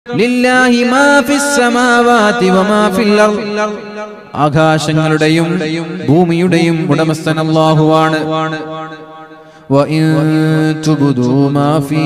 ലില്ലാഹി മാ ഫിസ് സമാവാതി വമാ ഫിൽ അർദ് ആകാശങ്ങളുടെയും ഭൂമിയുടെയും ഉടമസ്ഥൻ അല്ലാഹുവാണ് وإن تبدوا ما في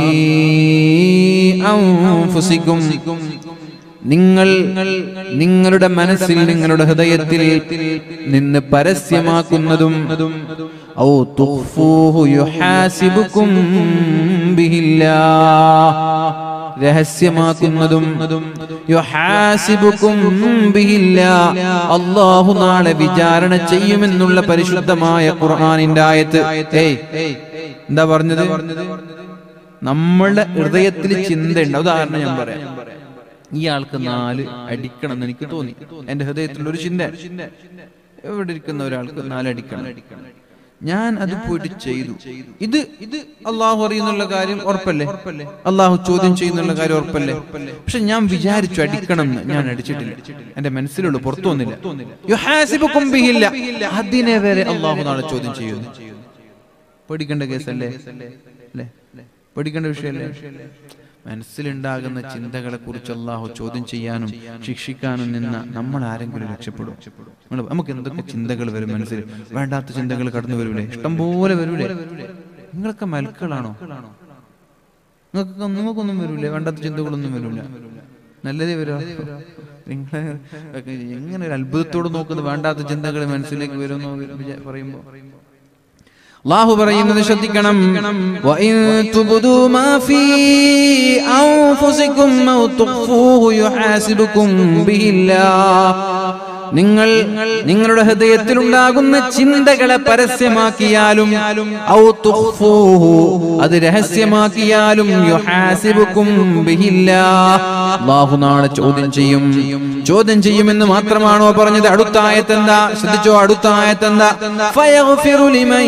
أنفسكم നിങ്ങൾ നിങ്ങളുടെ മനസ്സിൽ നിങ്ങളുടെ ഹൃദയത്തിൽ നിന്ന് പരസ്യമാക്കുന്നതും ഔ തുഖ്ഫൂഹു യുഹാസിബുക്കും ബിഹില്ലാ രഹസ്യമാക്കുന്നതും യുഹാസിബുക്കും ബിഹില്ലാ അല്ലാഹു നാളെ വിചാരണ ചെയ്യുമെന്നുള്ള പരിശുദ്ധമായ ഖുർആനിന്റെ ആയത്ത് ഏയ് എന്താ പറഞ്ഞത് നമ്മളുടെ ഹൃദയത്തിൽ ചിന്തയുണ്ട് ഉദാഹരണം ഞാൻ പറയാം ഇയാൾക്ക് നാല് അടിക്കണം എന്ന് എനിക്ക് തോന്നി എന്റെ ഹൃദയത്തിൽ ഒരു ചിന്ത എവിടെ ഇരിക്കുന്ന ഒരാൾക്ക് നാല് അടിക്കണം ഞാൻ അത് പോയിട്ട് ചെയ്തു ഇത് ഇത് അള്ളാഹു അറിയുന്നുള്ള കാര്യം ഉറപ്പല്ലേ അള്ളാഹു ചോദ്യം ചെയ്യുന്നുള്ള കാര്യം ഉറപ്പല്ലേ പക്ഷെ ഞാൻ വിചാരിച്ചു അടിക്കണം എന്ന് ഞാൻ അടിച്ചിട്ടില്ല എന്റെ മനസ്സിലുള്ളൂ പുറത്തു വന്നില്ല യുഹാസിബുക്കും ബിഹില്ല. അതിനെ വരെ അള്ളാഹു നാളെ ചോദ്യം ചെയ്യുന്നു പേടിക്കേണ്ട കേസല്ലേ അല്ലേ പേടിക്കേണ്ട വിഷയല്ലേ മനസ്സിലുണ്ടാകുന്ന ചിന്തകളെ കുറിച്ച് അള്ളാഹു ചോദ്യം ചെയ്യാനും ശിക്ഷിക്കാനും നിന്ന നമ്മൾ ആരെങ്കിലും രക്ഷപ്പെടും നിങ്ങൾ നമുക്ക് എന്തൊക്കെ ചിന്തകൾ വരും മനസ്സിൽ വേണ്ടാത്ത ചിന്തകൾ കടന്നു വരൂലേ ഇഷ്ടംപോലെ വരൂലേ നിങ്ങളൊക്കെ മൽക്കളാണോ നിങ്ങൾക്ക് നിങ്ങൾക്കൊന്നും വരൂലേ വേണ്ടാത്ത ചിന്തകളൊന്നും വരൂല നല്ലതേ വരാ നിങ്ങളെ എങ്ങനെ ഒരു അത്ഭുതത്തോട് നോക്കുന്നത് വേണ്ടാത്ത ചിന്തകൾ മനസ്സിലേക്ക് വരുമെന്ന് വിചാ- പറയുമ്പോ അള്ളാഹു പറയുന്നത് ശ്രദ്ധിക്കണം وَإِن تُبْدُوا مَا فِي أَنفُسِكُمْ أَوْ تُخْفُوهُ يُحَاسِبُكُم بِهِ اللَّهُ നിങ്ങൾ നിങ്ങളുടെ ഹൃദയത്തിൽ ഉണ്ടാകുന്ന ചിന്തകളെ പരസ്യമാക്കിയാലും ഔ തുഖ്ഫൂഹു അത് രഹസ്യമാക്കിയാലും യുഹാസിബുക്കും ബിഹില്ലാ അല്ലാഹു നാളെ ചോദ്യം ചെയ്യും ചോദ്യം ചെയ്യുമെന്ന് മാത്രമാണോ പറഞ്ഞത് അടുത്ത ആയത്തെന്താ ശ്രദ്ധിച്ചോ അടുത്ത ആയത്തെന്താ ഫയഗ്ഫിറു ലിമൻ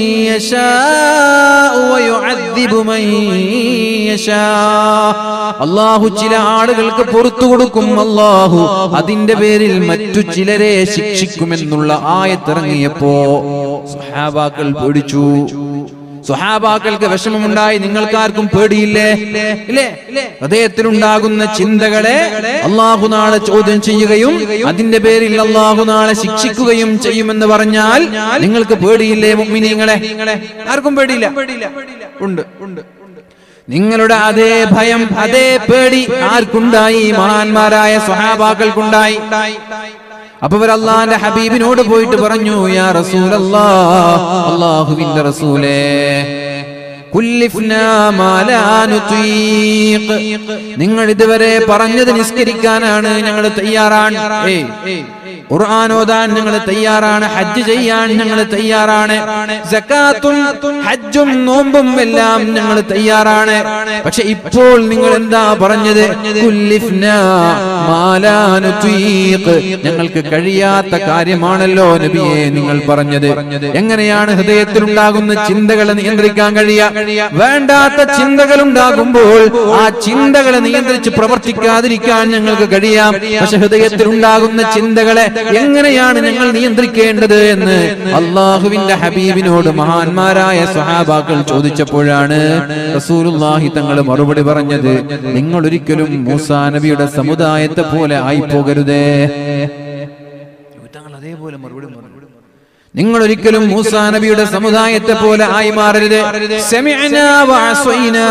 യശാഉ വയുഅദ്ദിബു മൻ യശാ അല്ലാഹു ചില ആളുകൾക്ക് പുറത്തു കൊടുക്കും അല്ലാഹു അതിന്റെ പേരിൽ മറ്റു ചിലരെ ശിക്ഷിക്കുമെന്നുള്ള ആയത്തിറങ്ങിയപ്പോ സുഹാബാക്കൾ പേടിച്ചു സുഹാബാക്കൾക്ക് വിഷമമുണ്ടായി നിങ്ങൾക്കാർക്കും പേടിയില്ലേ ഇല്ലേ ഹൃദയത്തിലുണ്ടാകുന്ന ചിന്തകളെ അള്ളാഹു നാളെ ചോദ്യം ചെയ്യുകയും അതിന്റെ പേരിൽ അള്ളാഹു നാളെ ശിക്ഷിക്കുകയും ചെയ്യുമെന്ന് പറഞ്ഞാൽ നിങ്ങൾക്ക് പേടിയില്ലേ മുഅ്മിനീങ്ങളെ ആർക്കും പേടിയില്ല ഉണ്ട് ഉണ്ട് നിങ്ങളുടെ അതേ ഭയം അതേ പേടി ആർക്കുണ്ടായി മഹാന്മാരായ സ്വഹാബാക്കൾക്കുണ്ടായി അപ്പൊ ഇവർ അള്ളാന്റെ ഹബീബിനോട് പോയിട്ട് പറഞ്ഞു യാ റസൂലല്ലാ അള്ളാഹുവിന്റെ റസൂലേ കുല്ലിഫ്നാ മാ ലാ നുതീഖ്. നിങ്ങൾ ഇതുവരെ പറഞ്ഞത് നിസ്കരിക്കാനാണ് ഞങ്ങൾ തയ്യാറാണ് ഏയ് ഖുർആൻ ഓതാൻ ഞങ്ങൾ തയ്യാറാണ് ഹജ്ജ് ചെയ്യാൻ ഞങ്ങൾ തയ്യാറാണ് സക്കാത്തും ഹജ്ജും നോമ്പും എല്ലാം ഞങ്ങൾ തയ്യാറാണ് പക്ഷെ ഇപ്പോൾ നിങ്ങൾ എന്താ പറഞ്ഞത് കുല്ലിഫ്നാ മാ ലാ നുതീഖ്. ഞങ്ങൾക്ക് കഴിയാത്ത കാര്യമാണല്ലോ നബിയെ നിങ്ങൾ പറഞ്ഞത് എങ്ങനെയാണ് ഹൃദയത്തിലുണ്ടാകുന്ന ചിന്തകളെ നിയന്ത്രിക്കാൻ കഴിയുക വേണ്ടാത്ത ചിന്തകൾ ഉണ്ടാകുമ്പോൾ ആ ചിന്തകളെ നിയന്ത്രിച്ച് പ്രവർത്തിക്കാതിരിക്കാൻ ഞങ്ങൾക്ക് കഴിയാം പക്ഷെ ഹൃദയത്തിൽ ഉണ്ടാകുന്ന ചിന്തകളെ എങ്ങനെയാണ് ഞങ്ങൾ നിയന്ത്രിക്കേണ്ടത് എന്ന് അള്ളാഹുവിന്റെ ഹബീബിനോട് മഹാന്മാരായ സ്വഹാബാക്കൾ ചോദിച്ചപ്പോഴാണ് റസൂലുള്ളാഹി തങ്ങൾ മറുപടി പറഞ്ഞത് നിങ്ങൾ ഒരിക്കലും മൂസാ നബിയുടെ സമുദായത്തെ പോലെ ആയി പോകരുതേ തങ്ങൾ അതേപോലെ മറുപടി പറഞ്ഞു നിങ്ങൾ ഒരിക്കലും മൂസാ നബിയുടെ സമുദായത്തെ പോലെ ആയി മാറരുത് സെമിഅനാ വഅസൈനാ.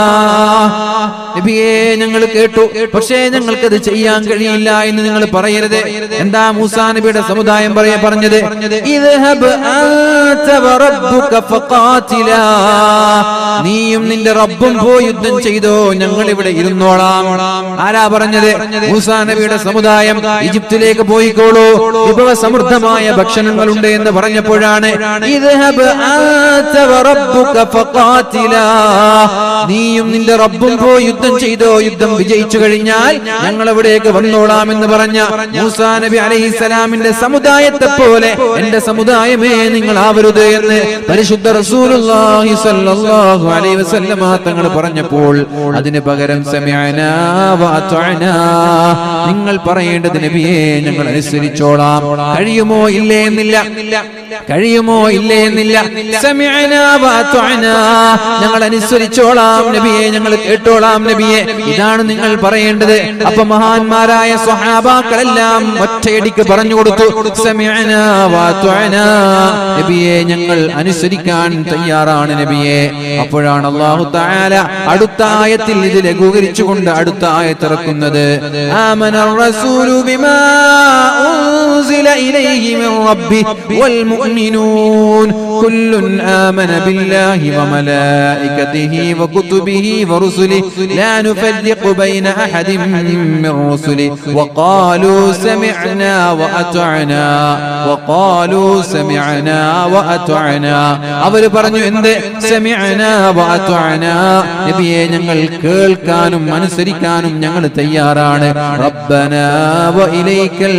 നബിയേ ഞങ്ങൾ കേട്ടു പക്ഷേ ഞങ്ങൾക്കത് ചെയ്യാൻ കഴിയില്ല എന്ന് നിങ്ങൾ പറയരുത് എന്താ മൂസാ നബിയുടെ സമുദായം പറയാ പറഞ്ഞത് ഇദ്ഹബ് അൻത വറബ്ബുക ഫഖാതിലാ. നീയും നിന്റെ റബ്ബും പോയി യുദ്ധം ചെയ്തോ ഞങ്ങൾ ഇവിടെ ഇരുന്നോളാം ആരാ പറഞ്ഞത് മൂസാ നബിയുടെ സമുദായം ഈജിപ്തിലേക്ക് പോയിക്കോളൂ വിഭവ സമൃദ്ധമായ ഭക്ഷണങ്ങളുണ്ട് എന്ന് പറഞ്ഞപ്പോഴാണ് ഇദ്ഹബ് അൻത വറബ്ബുക ഫഖാതിലാ. നീയും നിന്റെ റബ്ബും പോയി യുദ്ധം ചെയ്തോ യുദ്ധം വിജയിച്ചു കഴിഞ്ഞാൽ ഞങ്ങൾ എവിടേക്ക് വന്നോളാം എന്ന് പറഞ്ഞ മൂസാ നബി അലൈഹിസ്സലാമിന്റെ സമുദായത്തെ പോലെ എന്റെ സമുദായമേ നിങ്ങൾ ആവരുത് എന്ന് പരിശുദ്ധ റസൂലുള്ളാഹി സ്വല്ലല്ലാഹു അലൈഹി വസല്ലമ തങ്ങൾ പറഞ്ഞപ്പോൾ അതിന് പകരം സമിഅനാ വഅതഅനാ നിങ്ങൾ പറയേണ്ടത് നബിയെ ഞങ്ങൾ അനുസരിച്ചോളാം കഴിയുമോ ഇല്ലേ എന്നില്ല കഴിയുമോ ഇല്ലേ എന്നില്ല സമിഅനാ വഅത്വഅനാ. ഞങ്ങൾ അനുസരിച്ചോളാം നബിയെ ഞങ്ങൾ കേട്ടോളാം നബിയെ ഇതാണ് നിങ്ങൾ പറയേണ്ടത് അപ്പൊ മഹാന്മാരായ സ്വഹാബാക്കളെല്ലാം ഒറ്റയടിക്ക് പറഞ്ഞു കൊടുത്തു സമിഅനാ വഅത്വഅനാ. നബിയെ ഞങ്ങൾ അനുസരിക്കാൻ തയ്യാറാണ് നബിയെ അപ്പോഴാണ് അള്ളാഹു താല അടുത്ത ആയത്തിൽ ഇത് ലഘൂകരിച്ചുകൊണ്ട് അടുത്ത ആയത്തിറക്കുന്നത് ആമനർ റസൂലു ബിമാ ഉൻസില ഇലൈഹി മിൻ റബ്ബി വൽ മുഅ്മിനൂൻ കുല്ലുൻ ആമന ബില്ലാഹി വമലായികതിഹി വകുതുബിഹി വറുസുലിഹി ലാ നുഫർരിഖു ബൈന അഹദിൻ മിൻ റുസുലിഹി വഖാലൂ സമിഅനാ വഅത്വഅനാ വഖാലൂ സമിഅനാ വഅത്വഅനാ അവർ പറഞ്ഞു എന്ത് സമിഅനാ വഅത്വഅനാ നബിയെ ഞങ്ങൾ കേൾക്കാനും അനുസരിക്കാനും ഞങ്ങൾ തയ്യാറാണ് റബ്ബനാ വഇലൈക്കൽ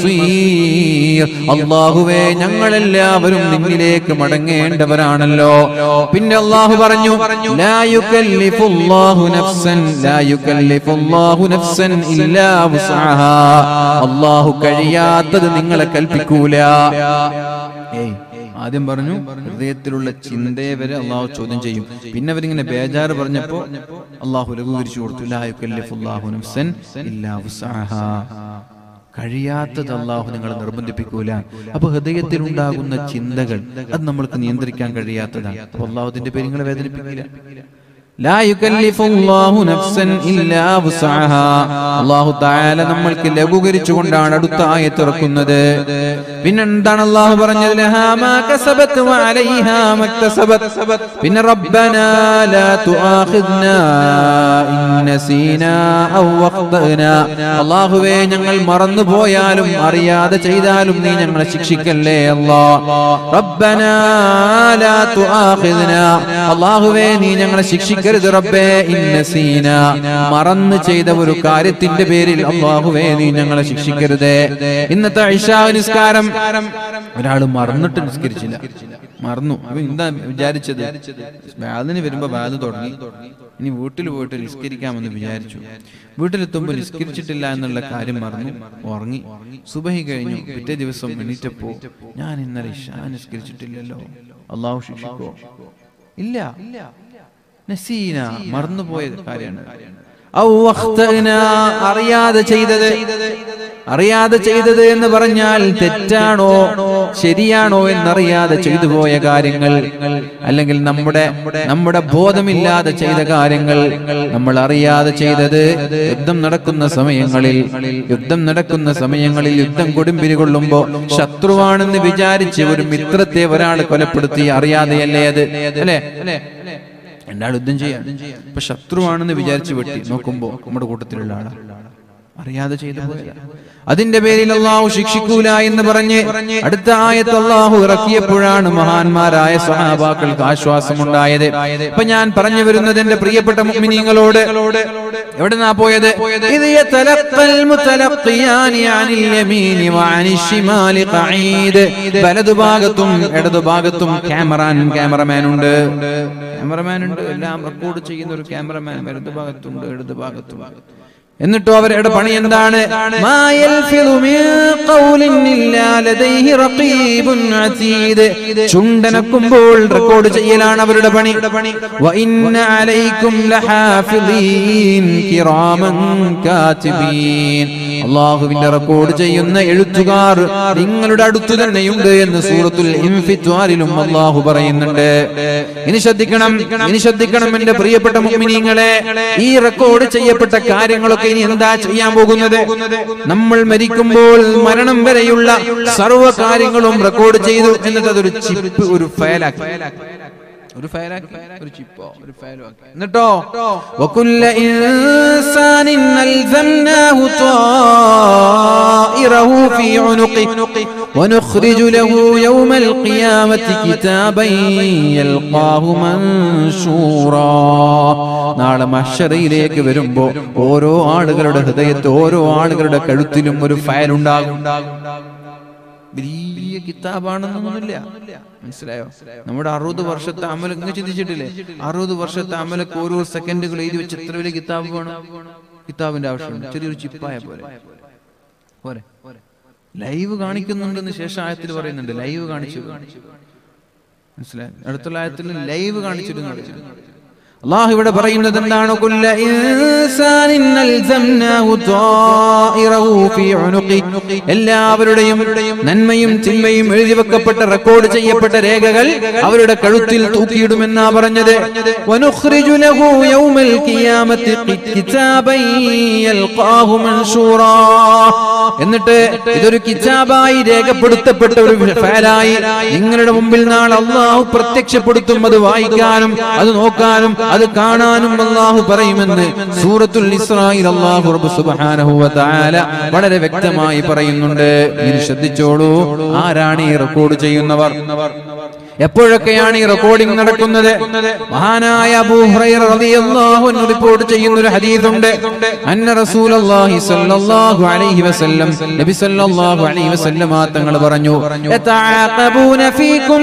മസീർ അല്ലാഹുവേ ഞങ്ങളെല്ലാവരും നിന്നിലേക്ക് മടങ്ങേണ്ടവരാണല്ലോ പിന്നെ അല്ലാഹു പറഞ്ഞു ലാ യുകല്ലിഫുല്ലാഹു നഫ്സൻ ലാ യുകല്ലിഫുല്ലാഹു നഫ്സൻ ഇല്ലാ വുസ്അഹാ അല്ലാഹു കഴിയാത്തത് നിങ്ങളെ കൽപ്പിക്കൂല ഏയ് ആദ്യം പറഞ്ഞു ഹൃദയത്തിലുള്ള ചിന്തയെ വരെ അള്ളാഹു ചോദ്യം ചെയ്യും പിന്നെ അവരിങ്ങനെ ബേജാറ് പറഞ്ഞപ്പോ അള്ളാഹു ലഘൂകരിച്ചു കൊടുത്തു ലാ യുകല്ലിഫുല്ലാഹു നഫ്സൻ ഇല്ലാ വുസ്അഹാ കഴിയാത്തത് അള്ളാഹു നിങ്ങളെ നിർബന്ധിപ്പിക്കൂല അപ്പൊ ഹൃദയത്തിൽ ഉണ്ടാകുന്ന ചിന്തകൾ അത് നമ്മൾക്ക് നിയന്ത്രിക്കാൻ കഴിയാത്തതാണ് അപ്പൊ അള്ളാഹു അതിന്റെ പേര് നിങ്ങളെ വേദനിപ്പിക്കില്ല ലാ യുകല്ലിഫുല്ലാഹു നഫ്സൻ ഇല്ലാ വുസ്അഹാ അല്ലാഹു തആല നമ്മൾക്ക് ലഘൂകരിച്ചുകൊണ്ടാണ് അടുത്ത ആയത്ത് ഇറക്കുന്നത് പിന്നെ എന്താണ് അല്ലാഹു പറഞ്ഞത് ലഹാ മാ കസബത് വഅലൈഹാ മക്തസബത് പിന്നെ റബ്ബനാ ലാ തുആഖിദ്നാ ഇൻ നസീനാ ഔ അഖ്തഅനാ അല്ലാഹുവേ ഞങ്ങൾ മറന്നു പോയാലും അറിയാതെ ചെയ്താലും നീ ഞങ്ങളെ ശിക്ഷിക്കല്ലേ അല്ലാ റബ്ബനാ ലാ തുആഖിദ്നാ അല്ലാഹുവേ നീ ഞങ്ങളെ ശിക്ഷിക്ക ശിക്ഷിക്കരുത് റബ്ബേ ഇന്നസീന മറന്ന് ചെയ്ത ഒരു കാര്യത്തിന്റെ പേരിൽ അള്ളാഹുവേ നീ ഞങ്ങളെ ശിക്ഷിക്കരുതേ ഇന്നത്തെ ഇഷാ നിസ്കാരം ഒരാൾ മറന്നിട്ട് നിസ്കരിച്ചില്ല മറന്നു അപ്പൊ എന്താ വിചാരിച്ചത് വാതിന് വരുമ്പോ വാത് തുടങ്ങി ഇനി വീട്ടിൽ പോയിട്ട് നിസ്കരിക്കാമെന്ന് വിചാരിച്ചു വീട്ടിലെത്തുമ്പോൾ നിസ്കരിച്ചിട്ടില്ല എന്നുള്ള കാര്യം മറന്നു ഉറങ്ങി സുബഹി കഴിഞ്ഞു പിറ്റേ ദിവസം എണീറ്റപ്പോ ഞാൻ ഇന്നലെ ഇഷാ നിസ്കരിച്ചിട്ടില്ലല്ലോ അള്ളാഹു ശിക്ഷിക്കോ ഇല്ല നസീന മറന്നുപോയ കാര്യമാണ് ഔ അഖ്തഅന, അറിയാതെ ചെയ്തത് അറിയാതെ ചെയ്തത് എന്ന് പറഞ്ഞാൽ തെറ്റാണോ ശരിയാണോ എന്നറിയാതെ ചെയ്തു പോയ കാര്യങ്ങൾ അല്ലെങ്കിൽ നമ്മുടെ നമ്മുടെ ബോധമില്ലാതെ ചെയ്ത കാര്യങ്ങൾ നമ്മൾ അറിയാതെ ചെയ്തത് യുദ്ധം നടക്കുന്ന സമയങ്ങളിൽ യുദ്ധം നടക്കുന്ന സമയങ്ങളിൽ യുദ്ധം കൊടുമ്പിരി കൊള്ളുമ്പോ ശത്രുവാണെന്ന് വിചാരിച്ച് ഒരു മിത്രത്തെ ഒരാൾ കൊലപ്പെടുത്തി അറിയാതെയല്ലേ അത് അല്ലേ രണ്ടാൾ യുദ്ധം ചെയ്യാൻ ഇപ്പൊ ശത്രുവാണെന്ന് വിചാരിച്ച് വെട്ടി നോക്കുമ്പോ നമ്മുടെ കൂട്ടത്തിലുള്ള ആളാ അറിയാതെ ചെയ്തു പോയതാ. അതിന്റെ പേരിൽ അള്ളാഹു ശിക്ഷിക്കൂല എന്ന് പറഞ്ഞ് അടുത്ത ആയത്ത് അള്ളാഹു ഇറക്കിയപ്പോഴാണ് മഹാന്മാരായ സഹാബാക്കൾക്ക് ആശ്വാസമുണ്ടായത് ഇപ്പൊ ഞാൻ പറഞ്ഞു വരുന്നത് എന്റെ പ്രിയപ്പെട്ട മുഅ്മിനീങ്ങളോട് എവിടെന്നാ പോയത് ഇത് യതലഖൽ മുതലഖിയാനി അനിൽ യമീനി വഅനിൽ ശിമാലി ഖഈദ് വലതുഭാഗത്തും ഇടതുഭാഗത്തും ക്യാമറാൻ ക്യാമറമാൻ ഉണ്ട് ക്യാമറമാൻ ഉണ്ട് എല്ലാം റെക്കോർഡ് ചെയ്യുന്ന ഒരു ക്യാമറമാൻ വലതുഭാഗത്തുണ്ട് ഇടതുഭാഗത്തും എന്നിട്ടോ അവരുടെ പണി എന്താണ് മാ യൽഫിദു മിൻ ഖൗലിൻ ഇല്ലാ ലദൈഹി റഖീബുൻ അതീദ് ചുണ്ടനക്കുമ്പോൾ റെക്കോർഡ് ചെയ്യലാണ് അവരുടെ പണി വ ഇന്ന അലൈക്കും ലഹാഫിളീൻ കിറാമൻ കാതിബീൻ അല്ലാഹുവിന്റെ റെക്കോർഡ് ചെയ്യുന്ന എഴുത്തുകാർ നിങ്ങളുടെ അടുത്ത് തന്നെയുണ്ട് എന്ന് സൂറത്തുൽ ഇൻഫിത്വാരിലും അല്ലാഹു പറയുന്നുണ്ട് ഇനി ശ്രദ്ധിക്കണം ഇനി ശ്രദ്ധിക്കണം എന്റെ പ്രിയപ്പെട്ട മുഅ്മിനീങ്ങളെ ഈ റെക്കോർഡ് ചെയ്യപ്പെട്ട കാര്യങ്ങളൊക്കെ ഇനി എന്താ ചെയ്യാൻ പോകുന്നത് നമ്മൾ മരിക്കുമ്പോൾ മരണം വരെയുള്ള സർവ്വ കാര്യങ്ങളും റെക്കോർഡ് ചെയ്തു എന്നിട്ട് അതൊരു ചിപ്പ് ഒരു ഫയലാക്കി ഒരു ഫയലാക്കി ഒരു ചിപ്പോ ഒരു ഫയലോ ആക്കി എന്നിട്ടോ വകുല്ല ഇൻസാനിൻ അൽസംനാഹു طائره في عنقه ونخرج له يوم القيامة كتابا يلقاه منشورا നാളെ മഷറയിലേക്ക് വരുമ്പോ ഓരോ ആളുകളുടെ ഹൃദയത്ത് ഓരോ ആളുകളുടെ കഴുത്തിലും ഒരു ഫയൽ ഉണ്ടാകും വലിയ കിതാബാണെന്നൊന്നുമില്ല മനസ്സിലായോ നമ്മുടെ അറുപത് വർഷത്തെ അമല ഇങ്ങ് ചിന്തിച്ചിട്ടില്ലേ അറുപത് വർഷത്തെ അമലക്ക് ഓരോ സെക്കൻഡുകൾ എഴുതി വെച്ച് എത്ര വലിയ കിതാബ് വേണം കിതാബിന്റെ ആവശ്യമുണ്ട് ചെറിയൊരു ചിപ്പായ പോലെ പോരെ ലൈവ് കാണിക്കുന്നുണ്ടെന്ന് ശേഷം ആയത്തിൽ പറയുന്നുണ്ട് ലൈവ് കാണിച്ചു മനസ്സിലായി അടുത്തുള്ള ആയത്തിൽ ലൈവ് കാണിച്ചിരുന്നു അള്ളാഹു ഇവിടെ പറയുന്നത് എന്താണ് കുല്ല ഇൻസാനിൻ അൽസംനാഹു ത്വാഇറഹു ഫീ ഉനുഖി എല്ലാവരുടെയും നന്മയും തിന്മയും എഴുതി വെക്കപ്പെട്ട റെക്കോർഡ് ചെയ്യപ്പെട്ട രേഖകൾ അവരുടെ കഴുത്തിൽ തൂക്കിയിടുമെന്നാ പറഞ്ഞത് വനുഖ്രിജു ലഹു യൗമൽ ഖിയാമത്തി കിതാബൻ യൽഖാഹു മൻശൂറാ എന്നിട്ട് ഇതൊരു കിതാബായി രേഖപ്പെടുത്തപ്പെട്ട ഒരു ഫയലായി നിങ്ങളുടെ മുമ്പിൽ നാളെ അള്ളാഹു പ്രത്യക്ഷപ്പെടുത്തും അത് വായിക്കാനും അത് നോക്കാനും അത് കാണാനും അള്ളാഹു പറയുമെന്ന് സൂറത്തുൽ ഇസ്രായിൽ അള്ളാഹു റബ്ബ് സുബ്ഹാനഹു വ തആല വളരെ വ്യക്തമായി പറയുന്നുണ്ട് ഇനി ശ്രദ്ധിച്ചോളൂ ആരാണ് ഈ റെക്കോർഡ് ചെയ്യുന്നവർ എപ്പോഴൊക്കെയാണ് ഈ റെക്കോർഡിംഗ് നടക്കുന്നത് മഹാനായ അബൂ ഹുറൈറ റളിയല്ലാഹു അൻഹു റിപ്പോർട്ട് ചെയ്യുന്ന ഒരു ഹദീസുണ്ട് അന്ന റസൂലുള്ളാഹി സ്വല്ലല്ലാഹു അലൈഹി വസല്ലം നബി സ്വല്ലല്ലാഹു അലൈഹി വസല്ലം തങ്ങൾ പറഞ്ഞു യതആഖബൂന ഫീകും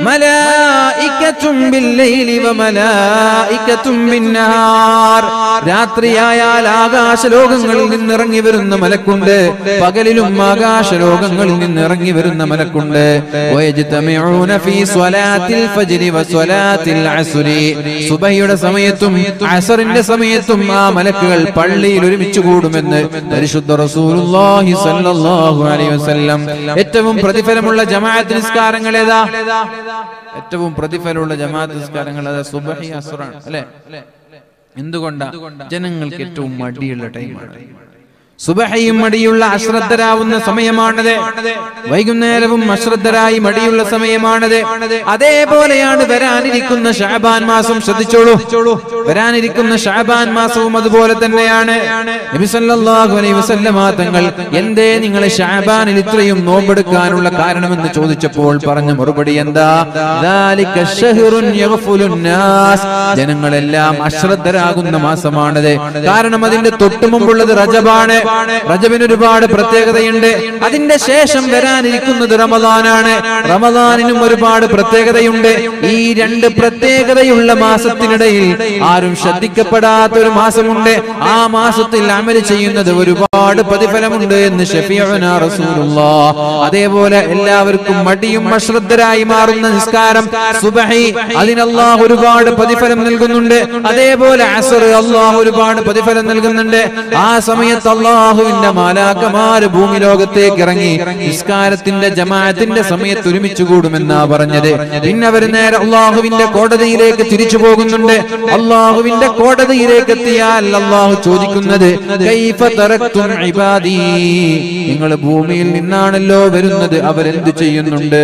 മലായികത്തും ബില്ലൈലി വമലായികത്തും ബിന്നഹാർ രാത്രിയായാൽ ആകാശ ലോകങ്ങളിൽ നിന്ന് ഇറങ്ങി വരുന്ന മലക്കുണ്ട് പകലിലും ആകാശ ലോകങ്ങളിൽ നിന്ന് ഇറങ്ങി വരുന്ന മലക്കുണ്ട് വയജ്തമിഊന ഫീ സ്വലാത്തിൽ ഫജ്രി വസ്വലാത്തിൽ അസ്രി സുബഹിയുടെ സമയത്തും അസറിന്റെ സമയത്തും ആ മലക്കുകൾ പള്ളിയിൽ ഒരുമിച്ച് കൂടുമെന്ന് പരിശുദ്ധ റസൂലുള്ളാഹി സ്വല്ലല്ലാഹു അലൈഹി വസല്ലം ഏറ്റവും പ്രതിഫലമുള്ള ജമാഅത്ത് നിസ്കാരങ്ങൾ ഏതാ ഏറ്റവും പ്രതിഫലമുള്ള ജമാഅത്ത് നിസ്കാരങ്ങൾ ഏതാ സുബഹി അസ്റാണ് അല്ലേ എന്തുകൊണ്ടാ ജനങ്ങൾക്ക് ഏറ്റവും മടിയുള്ള ടൈമാണ് സുബഹയും മടിയുള്ള അശ്രദ്ധരാവുന്ന സമയമാണത് വൈകുന്നേരവും അശ്രദ്ധരായി മടിയുള്ള സമയമാണത് അതേപോലെയാണ് വരാനിരിക്കുന്ന ഷാബാൻ മാസം ശ്രദ്ധിച്ചോളൂ വരാനിരിക്കുന്ന ഷാബാൻ മാസവും അതുപോലെ തന്നെയാണ് നബി സല്ലല്ലാഹു അലൈഹി വസല്ലമ തങ്ങൾ എന്തേ നിങ്ങൾ ഷാബാനിൽ ഇത്രയും നോമ്പെടുക്കാനുള്ള കാരണമെന്ന് ചോദിച്ചപ്പോൾ പറഞ്ഞ മറുപടി എന്താ ذَلِكَ شَهْرٌ يَغْفُلُ النَّاسِ ജനങ്ങളെല്ലാം അശ്രദ്ധരാകുന്ന മാസമാണത് കാരണം അതിന്റെ തൊട്ടു മുമ്പുള്ളത് റജബാണ് റജബിന് ഒരുപാട് പ്രത്യേകതയുണ്ട് അതിന്റെ ശേഷം വരാനിരിക്കുന്നത് റമദാനാണ് റമദാനിനും ഒരുപാട് പ്രത്യേകതയുണ്ട് ഈ രണ്ട് പ്രത്യേകതയുള്ള മാസത്തിനിടയിൽ ആരും ശ്രദ്ധിക്കപ്പെടാത്ത ഒരു മാസമുണ്ട് ആ മാസത്തിൽ അമല് ചെയ്യുന്നത് ഒരുപാട് പ്രതിഫലമുണ്ട് എന്ന് ഷഫീഉന റസൂലുള്ളാഹ് അതേപോലെ എല്ലാവർക്കും മടിയും അശ്രദ്ധരായി മാറുന്ന നിസ്കാരം സുബഹി അതിന് അല്ലാഹു ഒരുപാട് പ്രതിഫലം നൽകുന്നുണ്ട് അതേപോലെ അസർ അല്ലാഹു ഒരുപാട് പ്രതിഫലം നൽകുന്നുണ്ട് ആ സമയത്ത് അള്ളാഹുവിന്റെ മാലാക്കമാര് ഭൂമി ലോകത്തേക്ക് ഇറങ്ങി നിസ്കാരത്തിന്റെ ജമാഅത്തിന്റെ സമയത്ത് ഒരുമിച്ച് കൂടുമെന്നാ പറഞ്ഞത് പിന്നെ അവർ നേരെ അള്ളാഹുവിന്റെ കോടതിയിലേക്ക് തിരിച്ചു പോകുന്നുണ്ട് അള്ളാഹുവിന്റെ കോടതിയിലേക്ക് എത്തിയാൽ അള്ളാഹു ചോദിക്കുന്നത് "കൈഫ തറക്തും ഇബാദീ?" നിങ്ങൾ ഭൂമിയിൽ നിന്നാണല്ലോ വരുന്നത് അവരെന്ത് ചെയ്യുന്നുണ്ട്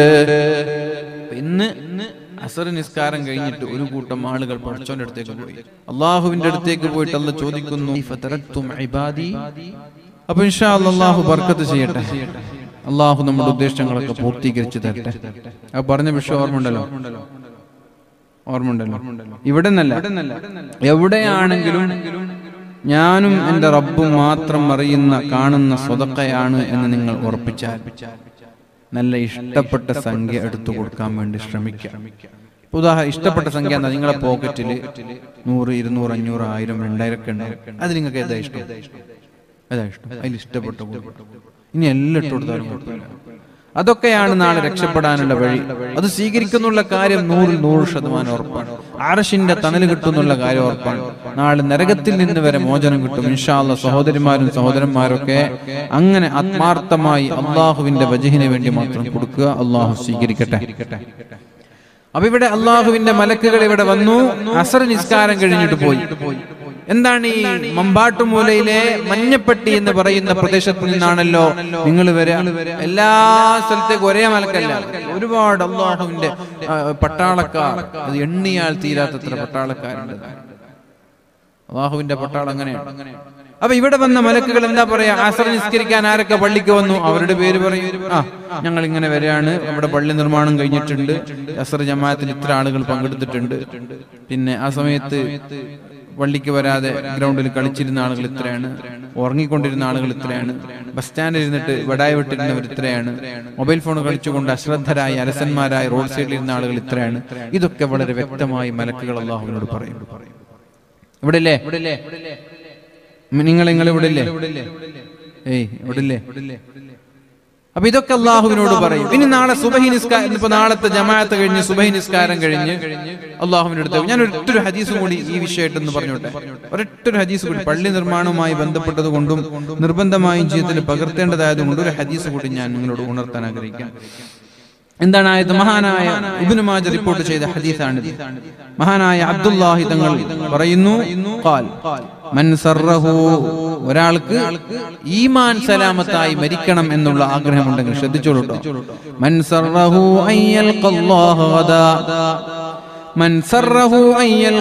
ഇന്ന് അസർ നിസ്കാരം കഴിഞ്ഞിട്ട് ഒരു കൂട്ടം ആളുകൾ പഠിച്ചോന്റെ അടുത്തേക്ക് പോയി അള്ളാഹുവിന്റെ അടുത്തേക്ക് പോയിട്ട് അല്ല ചോദിക്കുന്നു "കൈഫ തറക്തും ഇബാദീ?" അപ്പൊ ഇൻഷാ അല്ലാ അള്ളാഹു ബർക്കത്ത് ചെയ്യട്ടെ അള്ളാഹു നമ്മുടെ ഉദ്ദേശങ്ങളൊക്കെ പൂർത്തീകരിച്ചു തരട്ടെ ആ പറഞ്ഞ വിഷയം ഓർമ്മയുണ്ടല്ലോ ഓർമ്മയുണ്ടല്ലോ ഇവിടെ നിന്നല്ല എവിടെയാണെങ്കിലും ഞാനും എന്റെ റബ്ബും മാത്രം അറിയുന്ന കാണുന്ന സ്വതക്കയാണ് എന്ന് നിങ്ങൾ ഉറപ്പിച്ചാൽ നല്ല ഇഷ്ടപ്പെട്ട സംഖ്യ എടുത്തു കൊടുക്കാൻ വേണ്ടി ശ്രമിക്കാം ഇപ്പൊ ഉദാഹരണം ഇഷ്ടപ്പെട്ട സംഖ്യ എന്താ നിങ്ങളെ പോക്കറ്റിൽ നൂറ് ഇരുന്നൂറ് അഞ്ഞൂറ് ആയിരം രണ്ടായിരം ഒക്കെ ഉണ്ടാവും അത് നിങ്ങൾക്ക് ഏതാ ഇഷ്ടം ഏതാ ഇഷ്ടം അതിൽ ഇഷ്ടപ്പെട്ട കൊടുക്കും. ഇനി എല്ലാം ഇട്ട് കൊടുത്താലും കുഴപ്പമില്ല അതൊക്കെയാണ് നാളെ രക്ഷപ്പെടാനുള്ള വഴി അത് സ്വീകരിക്കുന്നുള്ള കാര്യം നൂറിൽ നൂറ് ശതമാനം ഉറപ്പാണ് ആരഷിന്റെ തണല് കിട്ടുന്നുള്ള കാര്യം ഉറപ്പാണ് നാളെ നരകത്തിൽ നിന്ന് വരെ മോചനം കിട്ടും ഇൻഷാല്ല സഹോദരിമാരും സഹോദരന്മാരൊക്കെ അങ്ങനെ ആത്മാർത്ഥമായി അള്ളാഹുവിന്റെ വജഹിന് വേണ്ടി മാത്രം കൊടുക്കുക അള്ളാഹു സ്വീകരിക്കട്ടെ അപ്പൊ ഇവിടെ അള്ളാഹുവിന്റെ മലക്കുകൾ ഇവിടെ വന്നു അസർ നിസ്കാരം കഴിഞ്ഞിട്ട് പോയി എന്താണ് ഈ മമ്പാട്ടുമൂലയിലെ മഞ്ഞപ്പെട്ടി എന്ന് പറയുന്ന പ്രദേശത്ത് നിന്നാണല്ലോ നിങ്ങൾ വരിക എല്ലാ സ്ഥലത്തേക്കും ഒരേ മലക്കല്ല ഒരുപാട് അള്ളാഹുവിന്റെ ആ, പട്ടാളക്കാർ അത് എണ്ണിയാൽ തീരാത്തത്ര പട്ടാളക്കാരുണ്ട് അള്ളാഹുവിന്റെ പട്ടാളം അങ്ങനെയാണ് അപ്പൊ ഇവിടെ വന്ന മലക്കുകൾ എന്താ പറയാ ആശ്ര നിസ്കരിക്കാൻ ആരൊക്കെ പള്ളിക്ക് വന്നു അവരുടെ പേര് പറയും ആ ഞങ്ങൾ ഇങ്ങനെ വരികയാണ് നമ്മുടെ പള്ളി നിർമ്മാണം കഴിഞ്ഞിട്ടുണ്ട് അസർ ജമാഅത്തിൽ ഇത്ര ആളുകൾ പങ്കെടുത്തിട്ടുണ്ട് പിന്നെ ആ സമയത്ത് പള്ളിക്ക് വരാതെ ഗ്രൗണ്ടിൽ കളിച്ചിരുന്ന ആളുകൾ ഇത്രയാണ് ഉറങ്ങിക്കൊണ്ടിരുന്ന ആളുകൾ ഇത്രയാണ് ബസ് സ്റ്റാൻഡിൽ ഇരുന്നിട്ട് വടായി വിട്ടിരുന്നവർ ഇത്രയാണ് മൊബൈൽ ഫോൺ കളിച്ചുകൊണ്ട് അശ്രദ്ധരായി അരസന്മാരായി റോഡ് സൈഡിൽ ഇരുന്ന ആളുകൾ ഇത്രയാണ് ഇതൊക്കെ വളരെ വ്യക്തമായി മലക്കുകൾ അള്ളാഹുവിനോട് പറയും ഇവിടെ ഇല്ലേ നിങ്ങൾ നിങ്ങൾ ഇവിടെ ഇല്ലേ ഏയ് ഇവിടെ ഇല്ലേ അപ്പൊ ഇതൊക്കെ അള്ളാഹുവിനോട് പറയും ഇനി നാളെ സുബഹി നിസ്കാരം ഇപ്പൊ നാളത്തെ ജമാഅത്ത് കഴിഞ്ഞ് സുബഹി നിസ്കാരം കഴിഞ്ഞ് അള്ളാഹുവിന്റെ അടുത്ത് ഞാൻ ഒരൊറ്റൊരു ഹദീസും കൂടി ഈ വിഷയമായിട്ടൊന്ന് പറഞ്ഞോട്ടെ ഒരൊറ്റൊരു ഹദീസ് കൂടി പള്ളി നിർമ്മാണവുമായി ബന്ധപ്പെട്ടത് കൊണ്ടും നിർബന്ധമായും ജീവിതത്തിൽ പകർത്തേണ്ടതായതുകൊണ്ട് ഒരു ഹദീസ് കൂടി ഞാൻ നിങ്ങളോട് ഉണർത്താൻ ആഗ്രഹിക്കാം എന്താണ് ആയത് മഹാനായ ഇബ്നു മാജ റിപ്പോർട്ട് ചെയ്ത ഹദീസാണിത് മഹാനായ അബ്ദുല്ലാഹി തങ്ങൾ പറയുന്നു ഖാൽ മൻ സറഹു ഒരാൾക്ക് ഈമാൻ സലാമത്തായി മരിക്കണം എന്നുള്ള ആഗ്രഹമുണ്ടെങ്കിൽ ശ്രദ്ധിച്ചോളൂ ട്ടോ. മൻ സറഹു അയ്യൽ മൻ സറഹു അയ്യൽ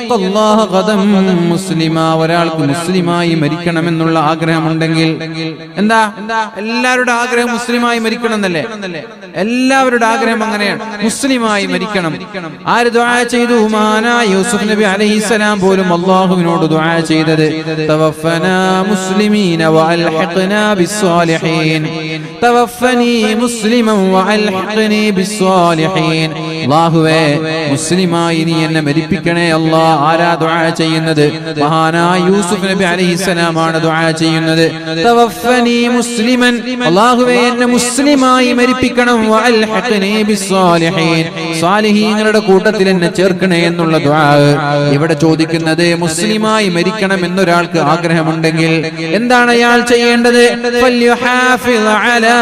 മുസ്ലിമ ഒരാൾക്ക് മുസ്ലിമായി മരിക്കണമെന്നുള്ള ആഗ്രഹമുണ്ടെങ്കിൽ എന്താ എല്ലാവരുടെ ആഗ്രഹം മുസ്ലിമായി മരിക്കണം എന്നല്ലേ എല്ലാവരുടെ ആഗ്രഹം അങ്ങനെയാണ് മുസ്ലിമായി മരിക്കണം ആര് ദുആ ചെയ്തു മാനാ യൂസുഫ് നബി അലൈഹിസ്സലാം പോലും അള്ളാഹുവിനോട് ദുആ ചെയ്തത് തവഫനാ മുസ്ലിമീന വഅൽഹിഖ്നാ ബിസ്സാലിഹീൻ തവഫനി മുസ്ലിമൻ വഅൽഹിഖ്നി ബിസ്സാലിഹീൻ അല്ലാഹുവേ മുസ്ലിമായി നീ എന്നെ മരിപ്പിക്കണേ അല്ലാ ആരാ ദുആ ചെയ്യുന്നത് മഹാനായ യൂസുഫ് നബി അലൈഹിസ്സലാമാണ് ദുആ ചെയ്യുന്നത് തവഫനി മുസ്ലിമൻ അല്ലാഹുവേ എന്നെ മുസ്ലിമായി മരിപ്പിക്കണം വഅൽഹിഖ്നി ബിസ്സാലിഹീൻ സാലിഹീങ്ങളുടെ കൂട്ടത്തിൽ എന്നെ ചേർക്കണേ എന്നുള്ള ദുആ ഇവിടെ ചോദിക്കുന്നത് മുസ്ലിമായി മരിക്കണം എന്നൊരാൾക്ക് ആഗ്രഹമുണ്ടെങ്കിൽ എന്താണ് അയാൾ ചെയ്യേണ്ടത് ഫല്യുഹാഫിദ് അലാ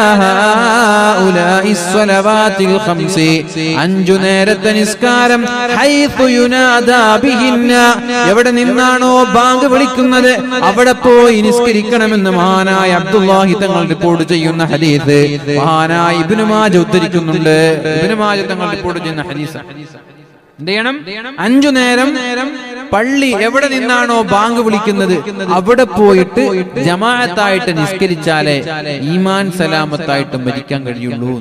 ഹൗലാഇ സ്വലവാതിൽ ഖംസി അഞ്ചു നേരത്തെ നിസ്കാരം ഹൈത്തു യുനാദാ ബിഹിന്ന എവിടെ നിന്നാണോ ബാങ്ക് വിളിക്കുന്നത് അവിടെ പോയി നിസ്കരിക്കണമെന്ന് മഹാനായ അബ്ദുല്ലാഹി തങ്ങൾ റിപ്പോർട്ട് ചെയ്യുന്ന ഹദീസ് മഹാനായ ഇബ്നു മാജ ഉദ്ധരിക്കുന്നുണ്ട് ഇബ്നു മാജ തങ്ങൾ റിപ്പോർട്ട് ചെയ്യുന്ന ഹദീസ് എന്ത് ചെയ്യണം അഞ്ചു നേരം പള്ളി എവിടെ നിന്നാണോ ബാങ്ക് വിളിക്കുന്നത് അവിടെ പോയിട്ട് ജമാഅത്തായിട്ട് നിസ്കരിച്ചാലേ ഈമാൻ സലാമത്തായിട്ട് മരിക്കാൻ കഴിയുള്ളൂ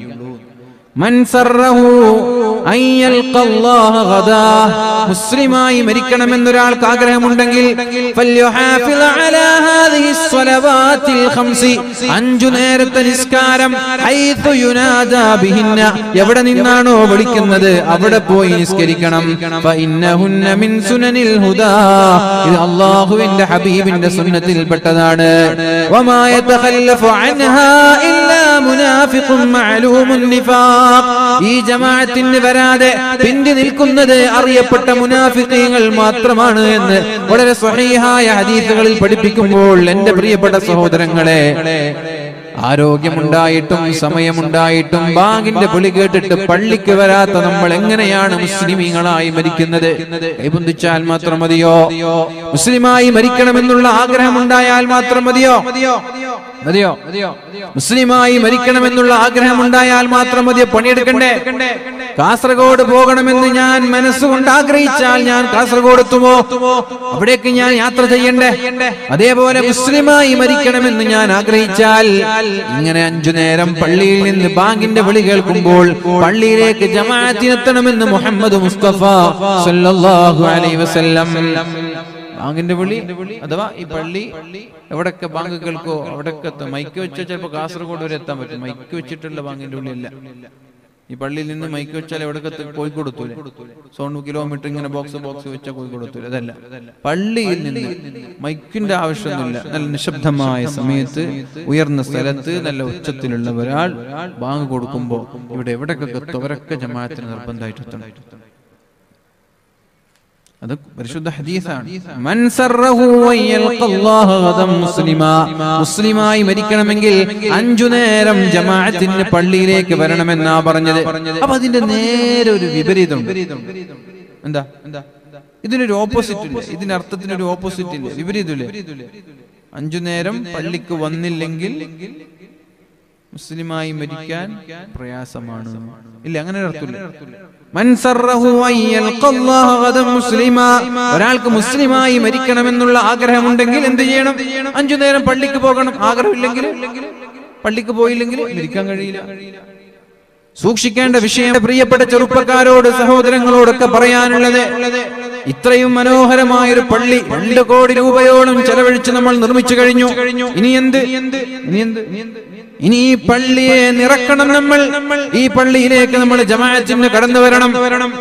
മൻ സറഹു അൻ യൽഖ അല്ലാഹ ഗദാ മുസ്ലിമായി മരിക്കണമെന്നൊരാൾക്ക് ആഗ്രഹമുണ്ടെങ്കിൽ ഫല്യുഹാഫിദ് അലാ ഹാദിഹി സ്വലവാതിൽ ഖംസി അഞ്ചു നേരത്തെ നിസ്കാരം ഹൈത്തു യുനാദാ ബിഹിന്ന എവിടെ നിന്നാണോ വിളിക്കുന്നത് അവിടെ പോയി നിസ്കരിക്കണം ഫഇന്നഹുന്ന മിൻ സുനനിൽ ഹുദാ ഇത് അല്ലാഹുവിന്റെ ഹബീബിന്റെ സുന്നത്തിൽപ്പെട്ടതാണ് വമാ യതഖല്ലഫു അൻഹാ ഇല്ലാ മുനാഫിഖുൻ മഅലൂമുൻ നിഫാഖ് ഈ ജമാഅത്തിന് വരാതെ പിന്തി നിൽക്കുന്നത് അറിയപ്പെട്ട മുനാഫിഖീങ്ങൾ മാത്രമാണ് എന്ന് വളരെ സ്വഹീഹായ ഹദീസുകളിൽ പഠിപ്പിക്കുമ്പോൾ എന്റെ പ്രിയപ്പെട്ട സഹോദരങ്ങളെ ആരോഗ്യമുണ്ടായിട്ടും സമയമുണ്ടായിട്ടും ബാങ്കിന്റെ വിളി കേട്ടിട്ട് പള്ളിക്ക് വരാത്ത നമ്മൾ എങ്ങനെയാണ് മുസ്ലിമീങ്ങളായി മരിക്കുന്നത് കൈബന്ധിച്ചാൽ മാത്രം മതിയോ മുസ്ലിമായി മരിക്കണമെന്നുള്ള ആഗ്രഹമുണ്ടായാൽ മാത്രം മതിയോ മതിയോ മുസ്ലിമായി മരിക്കണമെന്നുള്ള ആഗ്രഹമുണ്ടായാൽ മാത്രം മതിയോ പണിയെടുക്കണ്ടേ കാസർഗോഡ് പോകണമെന്ന് ഞാൻ മനസ്സുകൊണ്ട് ആഗ്രഹിച്ചാൽ ഞാൻ കാസർഗോഡ് എത്തുമോ അവിടേക്ക് ഞാൻ യാത്ര ചെയ്യണ്ടേ അതേപോലെ മുസ്ലിമായി മരിക്കണമെന്ന് ഞാൻ ആഗ്രഹിച്ചാൽ ഇങ്ങനെ അഞ്ചു നേരം പള്ളിയിൽ നിന്ന് ബാങ്കിന്റെ വിളി കേൾക്കുമ്പോൾ പള്ളിയിലേക്ക് ജമാഅത്തിനെത്തണമെന്ന് മുഹമ്മദ് മുസ്തഫ സല്ലല്ലാഹു അലൈഹി വസല്ലം ബാങ്കിന്റെ വിളി അഥവാ ഈ പള്ളി എവിടൊക്കെ ബാങ്ക് കേൾക്കോ അവിടൊക്കെ എത്തും മൈക്ക് വെച്ചാൽ ചിലപ്പോൾ കാസർഗോഡ് വരെ എത്താൻ പറ്റും മൈക്ക് വെച്ചിട്ടുള്ള ബാങ്കിന്റെ വിളി അല്ല ഈ പള്ളിയിൽ നിന്ന് മൈക്ക് വെച്ചാൽ എവിടൊക്കെ എത്തും? കോഴിക്കോട് എത്തൂലേ സോൺ കിലോമീറ്റർ ഇങ്ങനെ ബോക്സ് ബോക്സ് വെച്ചാൽ കോഴിക്കോട് എത്തൂലേ അതല്ല പള്ളിയിൽ നിന്ന് മൈക്കിന്റെ ആവശ്യമൊന്നുമില്ല നല്ല നിശബ്ദമായ സമയത്ത് ഉയർന്ന സ്ഥലത്ത് നല്ല ഉച്ചത്തിലുള്ള ഒരാൾ ബാങ്ക് കൊടുക്കുമ്പോ ഇവിടെ എവിടൊക്കെ എത്തും അവരൊക്കെ ജമാഅത്തിന് നിർബന്ധമായിട്ട് എത്തണം അത് പരിശുദ്ധ ഹദീസാണ് മൻ സറഹു അൻ യൽഖ അല്ലാഹ ഗദം മുസ്ലിമാ മുസ്ലിമായി മരിക്കണമെങ്കിൽ അഞ്ചു നേരം ജമാഅത്തിന് പള്ളിയിലേക്ക് വരണമെന്നാ പറഞ്ഞത് അപ്പൊ അതിന്റെ നേരെ ഒരു വിപരീതമുണ്ട് എന്താ എന്താ ഇതിനൊരു ഓപ്പോസിറ്റ് ഇല്ല ഇതിന്റെ അർത്ഥത്തിനൊരു ഓപ്പോസിറ്റ് ഇല്ല വിപരീതമില്ലേ അഞ്ചു നേരം പള്ളിക്ക് വന്നില്ലെങ്കിൽ മുസ്ലിമായി മരിക്കാൻ പ്രയാസമാണ് ഇല്ല അങ്ങനെ ഒരു അർത്ഥമില്ല മൻ സറഹു അൻ യൽഖ അല്ലാഹ ഗദം മുസ്ലിമാ ഒരാൾക്ക് മുസ്ലിമായി മരിക്കണമെന്നുള്ള ആഗ്രഹമുണ്ടെങ്കിൽ എന്ത് ചെയ്യണം അഞ്ചു നേരം പള്ളിക്ക് പോകണം ആഗ്രഹമില്ലെങ്കിൽ പള്ളിക്ക് പോയില്ലെങ്കിൽ മരിക്കാൻ കഴിയില്ല സൂക്ഷിക്കേണ്ട വിഷയം പ്രിയപ്പെട്ട ചെറുപ്പക്കാരോട് സഹോദരങ്ങളോടൊക്കെ പറയാനുള്ളത് ഇത്രയും മനോഹരമായ ഒരു പള്ളി രണ്ട് കോടി രൂപയോളം ചെലവഴിച്ച് നമ്മൾ നിർമ്മിച്ചു കഴിഞ്ഞു ഇനി എന്ത് ഇനി എന്ത് ഇനി ഈ പള്ളിയെ നിറക്കണം നമ്മൾ ഈ പള്ളിയിലേക്ക് നമ്മൾ ജമാഅത്തിന് കടന്നു വരണം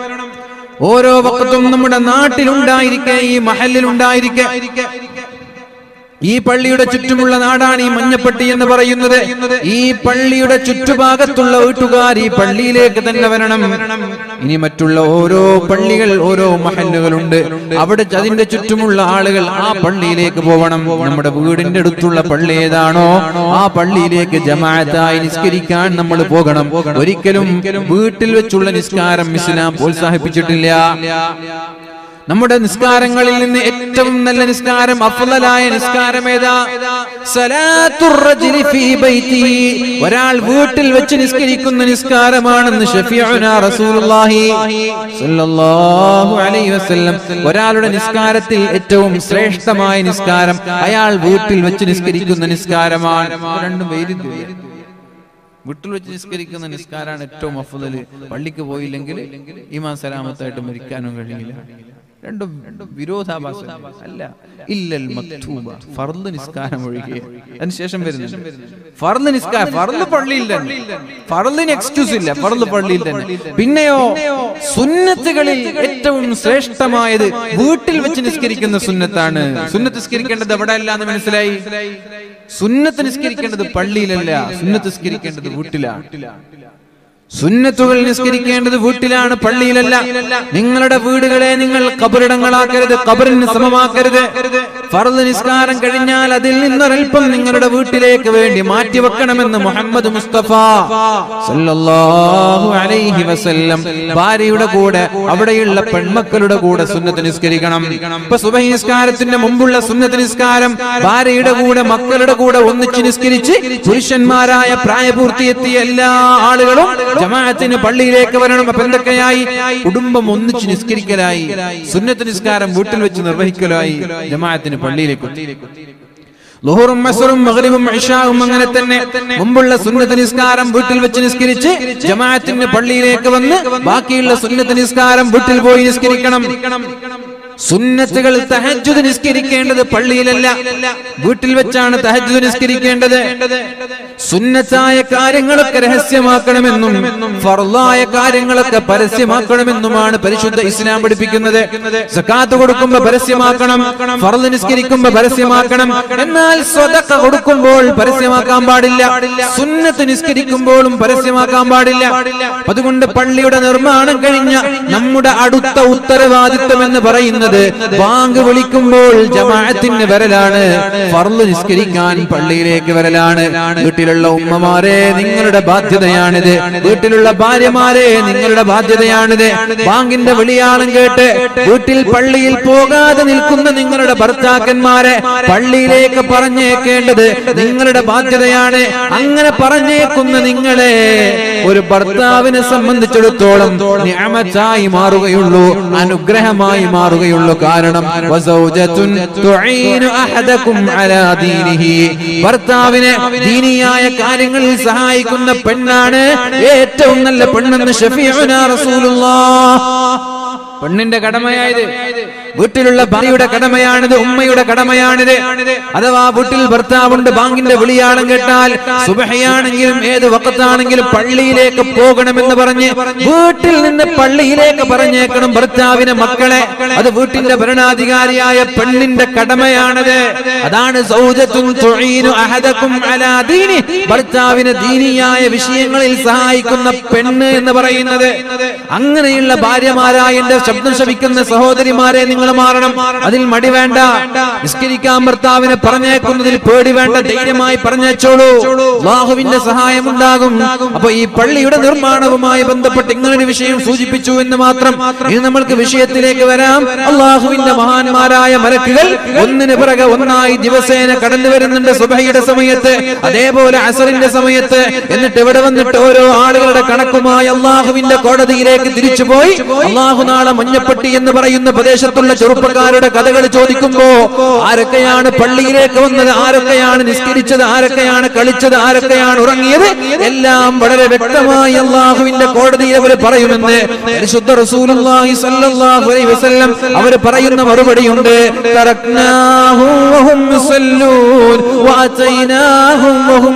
ഓരോ വക്കത്തും നമ്മുടെ നാട്ടിലുണ്ടായിരിക്കെ ഈ മഹലിൽ ഉണ്ടായിരിക്കെ ഈ പള്ളിയുടെ ചുറ്റുമുള്ള നാടാണ് ഈ മഞ്ഞപ്പെട്ടി എന്ന് പറയുന്നത് ഈ പള്ളിയുടെ ചുറ്റുഭാഗത്തുള്ള വീട്ടുകാർ ഈ പള്ളിയിലേക്ക് തന്നെ വരണം ഇനി മറ്റുള്ള ഓരോ പള്ളികൾ ഓരോ മഹല്ലുകളുണ്ട് അവിടെ അതിന്റെ ചുറ്റുമുള്ള ആളുകൾ ആ പള്ളിയിലേക്ക് പോകണം നമ്മുടെ വീടിന്റെ അടുത്തുള്ള പള്ളി ഏതാണോ ആ പള്ളിയിലേക്ക് ജമാഅത്തായി നിസ്കരിക്കാൻ നമ്മൾ പോകണം ഒരിക്കലും വീട്ടിൽ വെച്ചുള്ള നിസ്കാരം ഇസ്ലാം പ്രോത്സാഹിപ്പിച്ചിട്ടില്ല നമ്മുടെ നിസ്കാരങ്ങളിൽ നിന്ന് ഏറ്റവും നല്ല നിസ്കാരം അഫ്ളലായ നിസ്കാരം ഏതാ സലാത്തുർ റജുലി ഫീ ബൈത്തിഹി ഒരാൾ വീട്ടിൽ വെച്ച് നിസ്കരിക്കുന്ന നിസ്കാരമാണെന്ന് ഷഫീഉനാ റസൂലുള്ളാഹി സ്വല്ലല്ലാഹു അലൈഹി വസല്ലം ഒരാളുടെ നിസ്കാരത്തിൽ ഏറ്റവും ശ്രേഷ്ഠമായ നിസ്കാരം അയാൾ വീട്ടിൽ വെച്ച് നിസ്കരിക്കുന്ന നിസ്കാരമാണ് രണ്ടും വൈരുദ്ധ്യം വീട്ടിൽ വെച്ച് നിസ്കരിക്കുന്ന നിസ്കാരാണ് ഏറ്റവും അഫുദല് പള്ളിക്ക് പോയില്ലെങ്കിൽ ഈമാൻ സലാമത്തായിട്ട് മരിക്കാനും കഴിയില്ല രണ്ടും വിരോധാഭാസം അല്ല ഇല്ലൽ മക്തൂബ ഫർദ് നിസ്കാരം ഒഴികെ അതിനുശേഷം വരുന്നുണ്ട് ഫർദ് നിസ്കാരം ഫർദ് പള്ളിയിൽ തന്നെ ഫർദിന് എക്സ്ക്യൂസ് ഇല്ല ഫർദ് പള്ളിയിൽ തന്നെ പിന്നെയോ സുന്നത്തുകളിൽ ഏറ്റവും ശ്രേഷ്ഠമായത് വീട്ടിൽ വെച്ച് നിസ്കരിക്കുന്ന സുന്നത്താണ് സുന്നത്ത് നിസ്കരിക്കേണ്ടത് എവിടെ അല്ല എന്ന് മനസ്സിലായി സുന്നത്ത് നിസ്കരിക്കേണ്ടത് പള്ളിയിലല്ല സുന്നത്ത് നിസ്കരിക്കേണ്ടത് വീട്ടിലാണ് സുന്നത്തുകൾ നിസ്കരിക്കേണ്ടത് വീട്ടിലാണ് പള്ളിയിലല്ല നിങ്ങളുടെ വീടുകളെ നിങ്ങൾ കബറിടങ്ങളാക്കരുത് കബറിന് സമമാക്കരുത് ഫർദ് നിസ്കാരം കഴിഞ്ഞാൽ അതിൽ നിന്നൊരൽപ്പം നിങ്ങളുടെ വീട്ടിലേക്ക് വേണ്ടി മാറ്റിവെക്കണമെന്ന് മുഹമ്മദ് മുസ്തഫ സല്ലല്ലാഹു അലൈഹി വസല്ലം ഭാര്യയുടെ കൂടെ അവിടെയുള്ള പെൺമക്കളുടെ കൂടെ സുന്നത്ത് നിസ്കരിക്കണം ഇപ്പൊ സുബഹി നിസ്കാരത്തിന്റെ മുമ്പുള്ള സുന്നത്ത് നിസ്കാരം ഭാര്യയുടെ കൂടെ മക്കളുടെ കൂടെ ഒന്നിച്ച് നിസ്കരിച്ച് പുരുഷന്മാരായ പ്രായപൂർത്തിയെത്തിയ എല്ലാ ആളുകളും ജമാഅത്തിന് പള്ളിയിലേക്ക് വരണം അപ്പൊ എന്തൊക്കെയായി കുടുംബം ഒന്നിച്ച് നിസ്കരിക്കലായി സുന്നത്ത് നിസ്കാരം വീട്ടിൽ വെച്ച് നിർവഹിക്കലായി ജമാഅത്തിന് പള്ളിയിലേക്ക് ലുഹറും മസറും മഗ്രിബും ഇഷാവും അങ്ങനെ തന്നെ മുമ്പുള്ള സുന്നത്ത് നിസ്കാരം വീട്ടിൽ വെച്ച് നിസ്കരിച്ച് ജമാഅത്തിന് പള്ളിയിലേക്ക് വന്ന് ബാക്കിയുള്ള സുന്നത്ത് നിസ്കാരം വീട്ടിൽ പോയി നിസ്കരിക്കണം സുന്നത്തുകൾ തഹജ്ജുദ് നിസ്കരിക്കേണ്ടത് പള്ളിയിലല്ല വീട്ടിൽ വെച്ചാണ് തഹജ്ജുദ് നിസ്കരിക്കേണ്ടത് സുന്നത്തായ കാര്യങ്ങളൊക്കെ രഹസ്യമാക്കണമെന്നും ഫർലായ കാര്യങ്ങളൊക്കെ പരസ്യമാക്കണമെന്നുമാണ് പരിശുദ്ധ ഇസ്ലാം പഠിപ്പിക്കുന്നത് സക്കാത്ത് കൊടുക്കുമ്പോ പരസ്യമാക്കണം ഫർദ് നിസ്കരിക്കുമ്പോ പരസ്യമാക്കണം എന്നാൽ സ്വതക്ക കൊടുക്കുമ്പോൾ പരസ്യമാക്കാൻ പാടില്ല സുന്നത്ത് നിസ്കരിക്കുമ്പോഴും പരസ്യമാക്കാൻ പാടില്ല അതുകൊണ്ട് പള്ളിയുടെ നിർമ്മാണം കഴിഞ്ഞ നമ്മുടെ അടുത്ത ഉത്തരവാദിത്വം എന്ന് പറയുന്നത് ബാങ്ക് വിളിക്കുമ്പോൾ ജമാഅത്തിന് വരലാണ് ഫർള് നിസ്കരിക്കാൻ പള്ളിയിലേക്ക് വരലാണ് വീട്ടിലുള്ള ഉമ്മമാരെ നിങ്ങളുടെ ബാധ്യതയാണിത് വീട്ടിലുള്ള ഭാര്യമാരെ നിങ്ങളുടെ ബാധ്യതയാണിത് ബാങ്കിന്റെ വിളിയാളം കേട്ട് വീട്ടിൽ പള്ളിയിൽ പോകാതെ നിൽക്കുന്ന നിങ്ങളുടെ ഭർത്താക്കന്മാരെ പള്ളിയിലേക്ക് പറഞ്ഞേക്കേണ്ടത് നിങ്ങളുടെ ബാധ്യതയാണ് അങ്ങനെ പറഞ്ഞേക്കുന്ന നിങ്ങളെ ഒരു ഭർത്താവിനെ സംബന്ധിച്ചിടത്തോളം നിഅമത്തായി മാറുകയുള്ളൂ അനുഗ്രഹമായി മാറുകയുള്ളൂ കാരണം വസൗജത്തുൻ തുഈനു അഹദകും അലാ ദീനിഹി ഭർത്താവിനെ ദീനിയായ കാര്യങ്ങളിൽ സഹായിക്കുന്ന പെണ്ണാണ് ഏറ്റവും നല്ല പെണ്ണെന്ന് ഷഫീഉനാ റസൂലുള്ളാഹ് പെണ്ണിന്റെ കടമയായത് വീട്ടിലുള്ള ഭാര്യയുടെ കടമയാണിത് ഉമ്മയുടെ കടമയാണിത് അഥവാ വീട്ടിൽ ഭർത്താവുണ്ട് ബാങ്കിന്റെ വിളിയാളം കേട്ടാൽ സുബഹയാണെങ്കിലും ഏത് വക്കത്താണെങ്കിലും പള്ളിയിലേക്ക് പോകണമെന്ന് പറഞ്ഞ് വീട്ടിൽ നിന്ന് പള്ളിയിലേക്ക് പറഞ്ഞേക്കണം ഭർത്താവിനെ മക്കളെ അത് വീട്ടിന്റെ ഭരണാധികാരിയായ പെണ്ണിന്റെ കടമയാണത് അതാണ് സൗജത്തുൻ തുഈനു അഹദകും അലാ ദീനി ഭർത്താവിന് ദീനിയായ വിഷയങ്ങളിൽ സഹായിക്കുന്ന പെണ്ണ് എന്ന് പറയുന്നത് അങ്ങനെയുള്ള ഭാര്യമാരായ എന്റെ ശബ്ദം ശവിക്കുന്ന സഹോദരിമാരെ നിങ്ങൾ മാറണം അതിൽ മടി വേണ്ട നിസ്കരിക്കാൻ ഭർത്താവിനെ പറഞ്ഞേക്കുന്നതിൽ പേടി വേണ്ട ധൈര്യമായി പറഞ്ഞേച്ചോളൂ അള്ളാഹുവിന്റെ സഹായം ഉണ്ടാകും അപ്പൊ ഈ പള്ളിയുടെ നിർമ്മാണവുമായി ബന്ധപ്പെട്ട് ഇങ്ങനൊരു വിഷയം സൂചിപ്പിച്ചു എന്ന് മാത്രം ഇനി നമ്മൾക്ക് വിഷയത്തിലേക്ക് വരാം അള്ളാഹുവിന്റെ മഹാന്മാരായ മലക്കുകൾ ഒന്നിന് പിറകെ ഒന്നായി ദിവസേന കടന്നു വരുന്നുണ്ട് സുബഹയുടെ സമയത്ത് അതേപോലെ അസറിന്റെ സമയത്ത് എന്നിട്ട് ഇവിടെ വന്നിട്ട് ഓരോ ആളുകളുടെ കണക്കുമായി അള്ളാഹുവിന്റെ കോടതിയിലേക്ക് തിരിച്ചുപോയി അള്ളാഹു നാളെ മഞ്ഞപ്പെട്ടി എന്ന് പറയുന്ന പ്രദേശത്തുള്ള ചെറുപ്പക്കാരുടെ കഥകൾ ചോദിക്കുമ്പോ ആരൊക്കെയാണ് പള്ളിയിലേക്ക് വന്നത് ആരൊക്കെയാണ് നിസ്കരിച്ചത് ആരൊക്കെയാണ് കളിച്ചത് ആരൊക്കെയാണ് ഉറങ്ങിയത് എല്ലാം വളരെ വ്യക്തമായി അള്ളാഹുവിന്റെ കോടതിയിൽ അവർ പറയുമെന്ന് പരിശുദ്ധ റസൂലുള്ളാഹി സ്വല്ലല്ലാഹു അലൈഹി വസല്ലം അവർ പറയുന്ന മറുപടിയുണ്ട് തറക്നാഹും വഹും യുസല്ലൂൻ വഅതൈനാഹും വഹും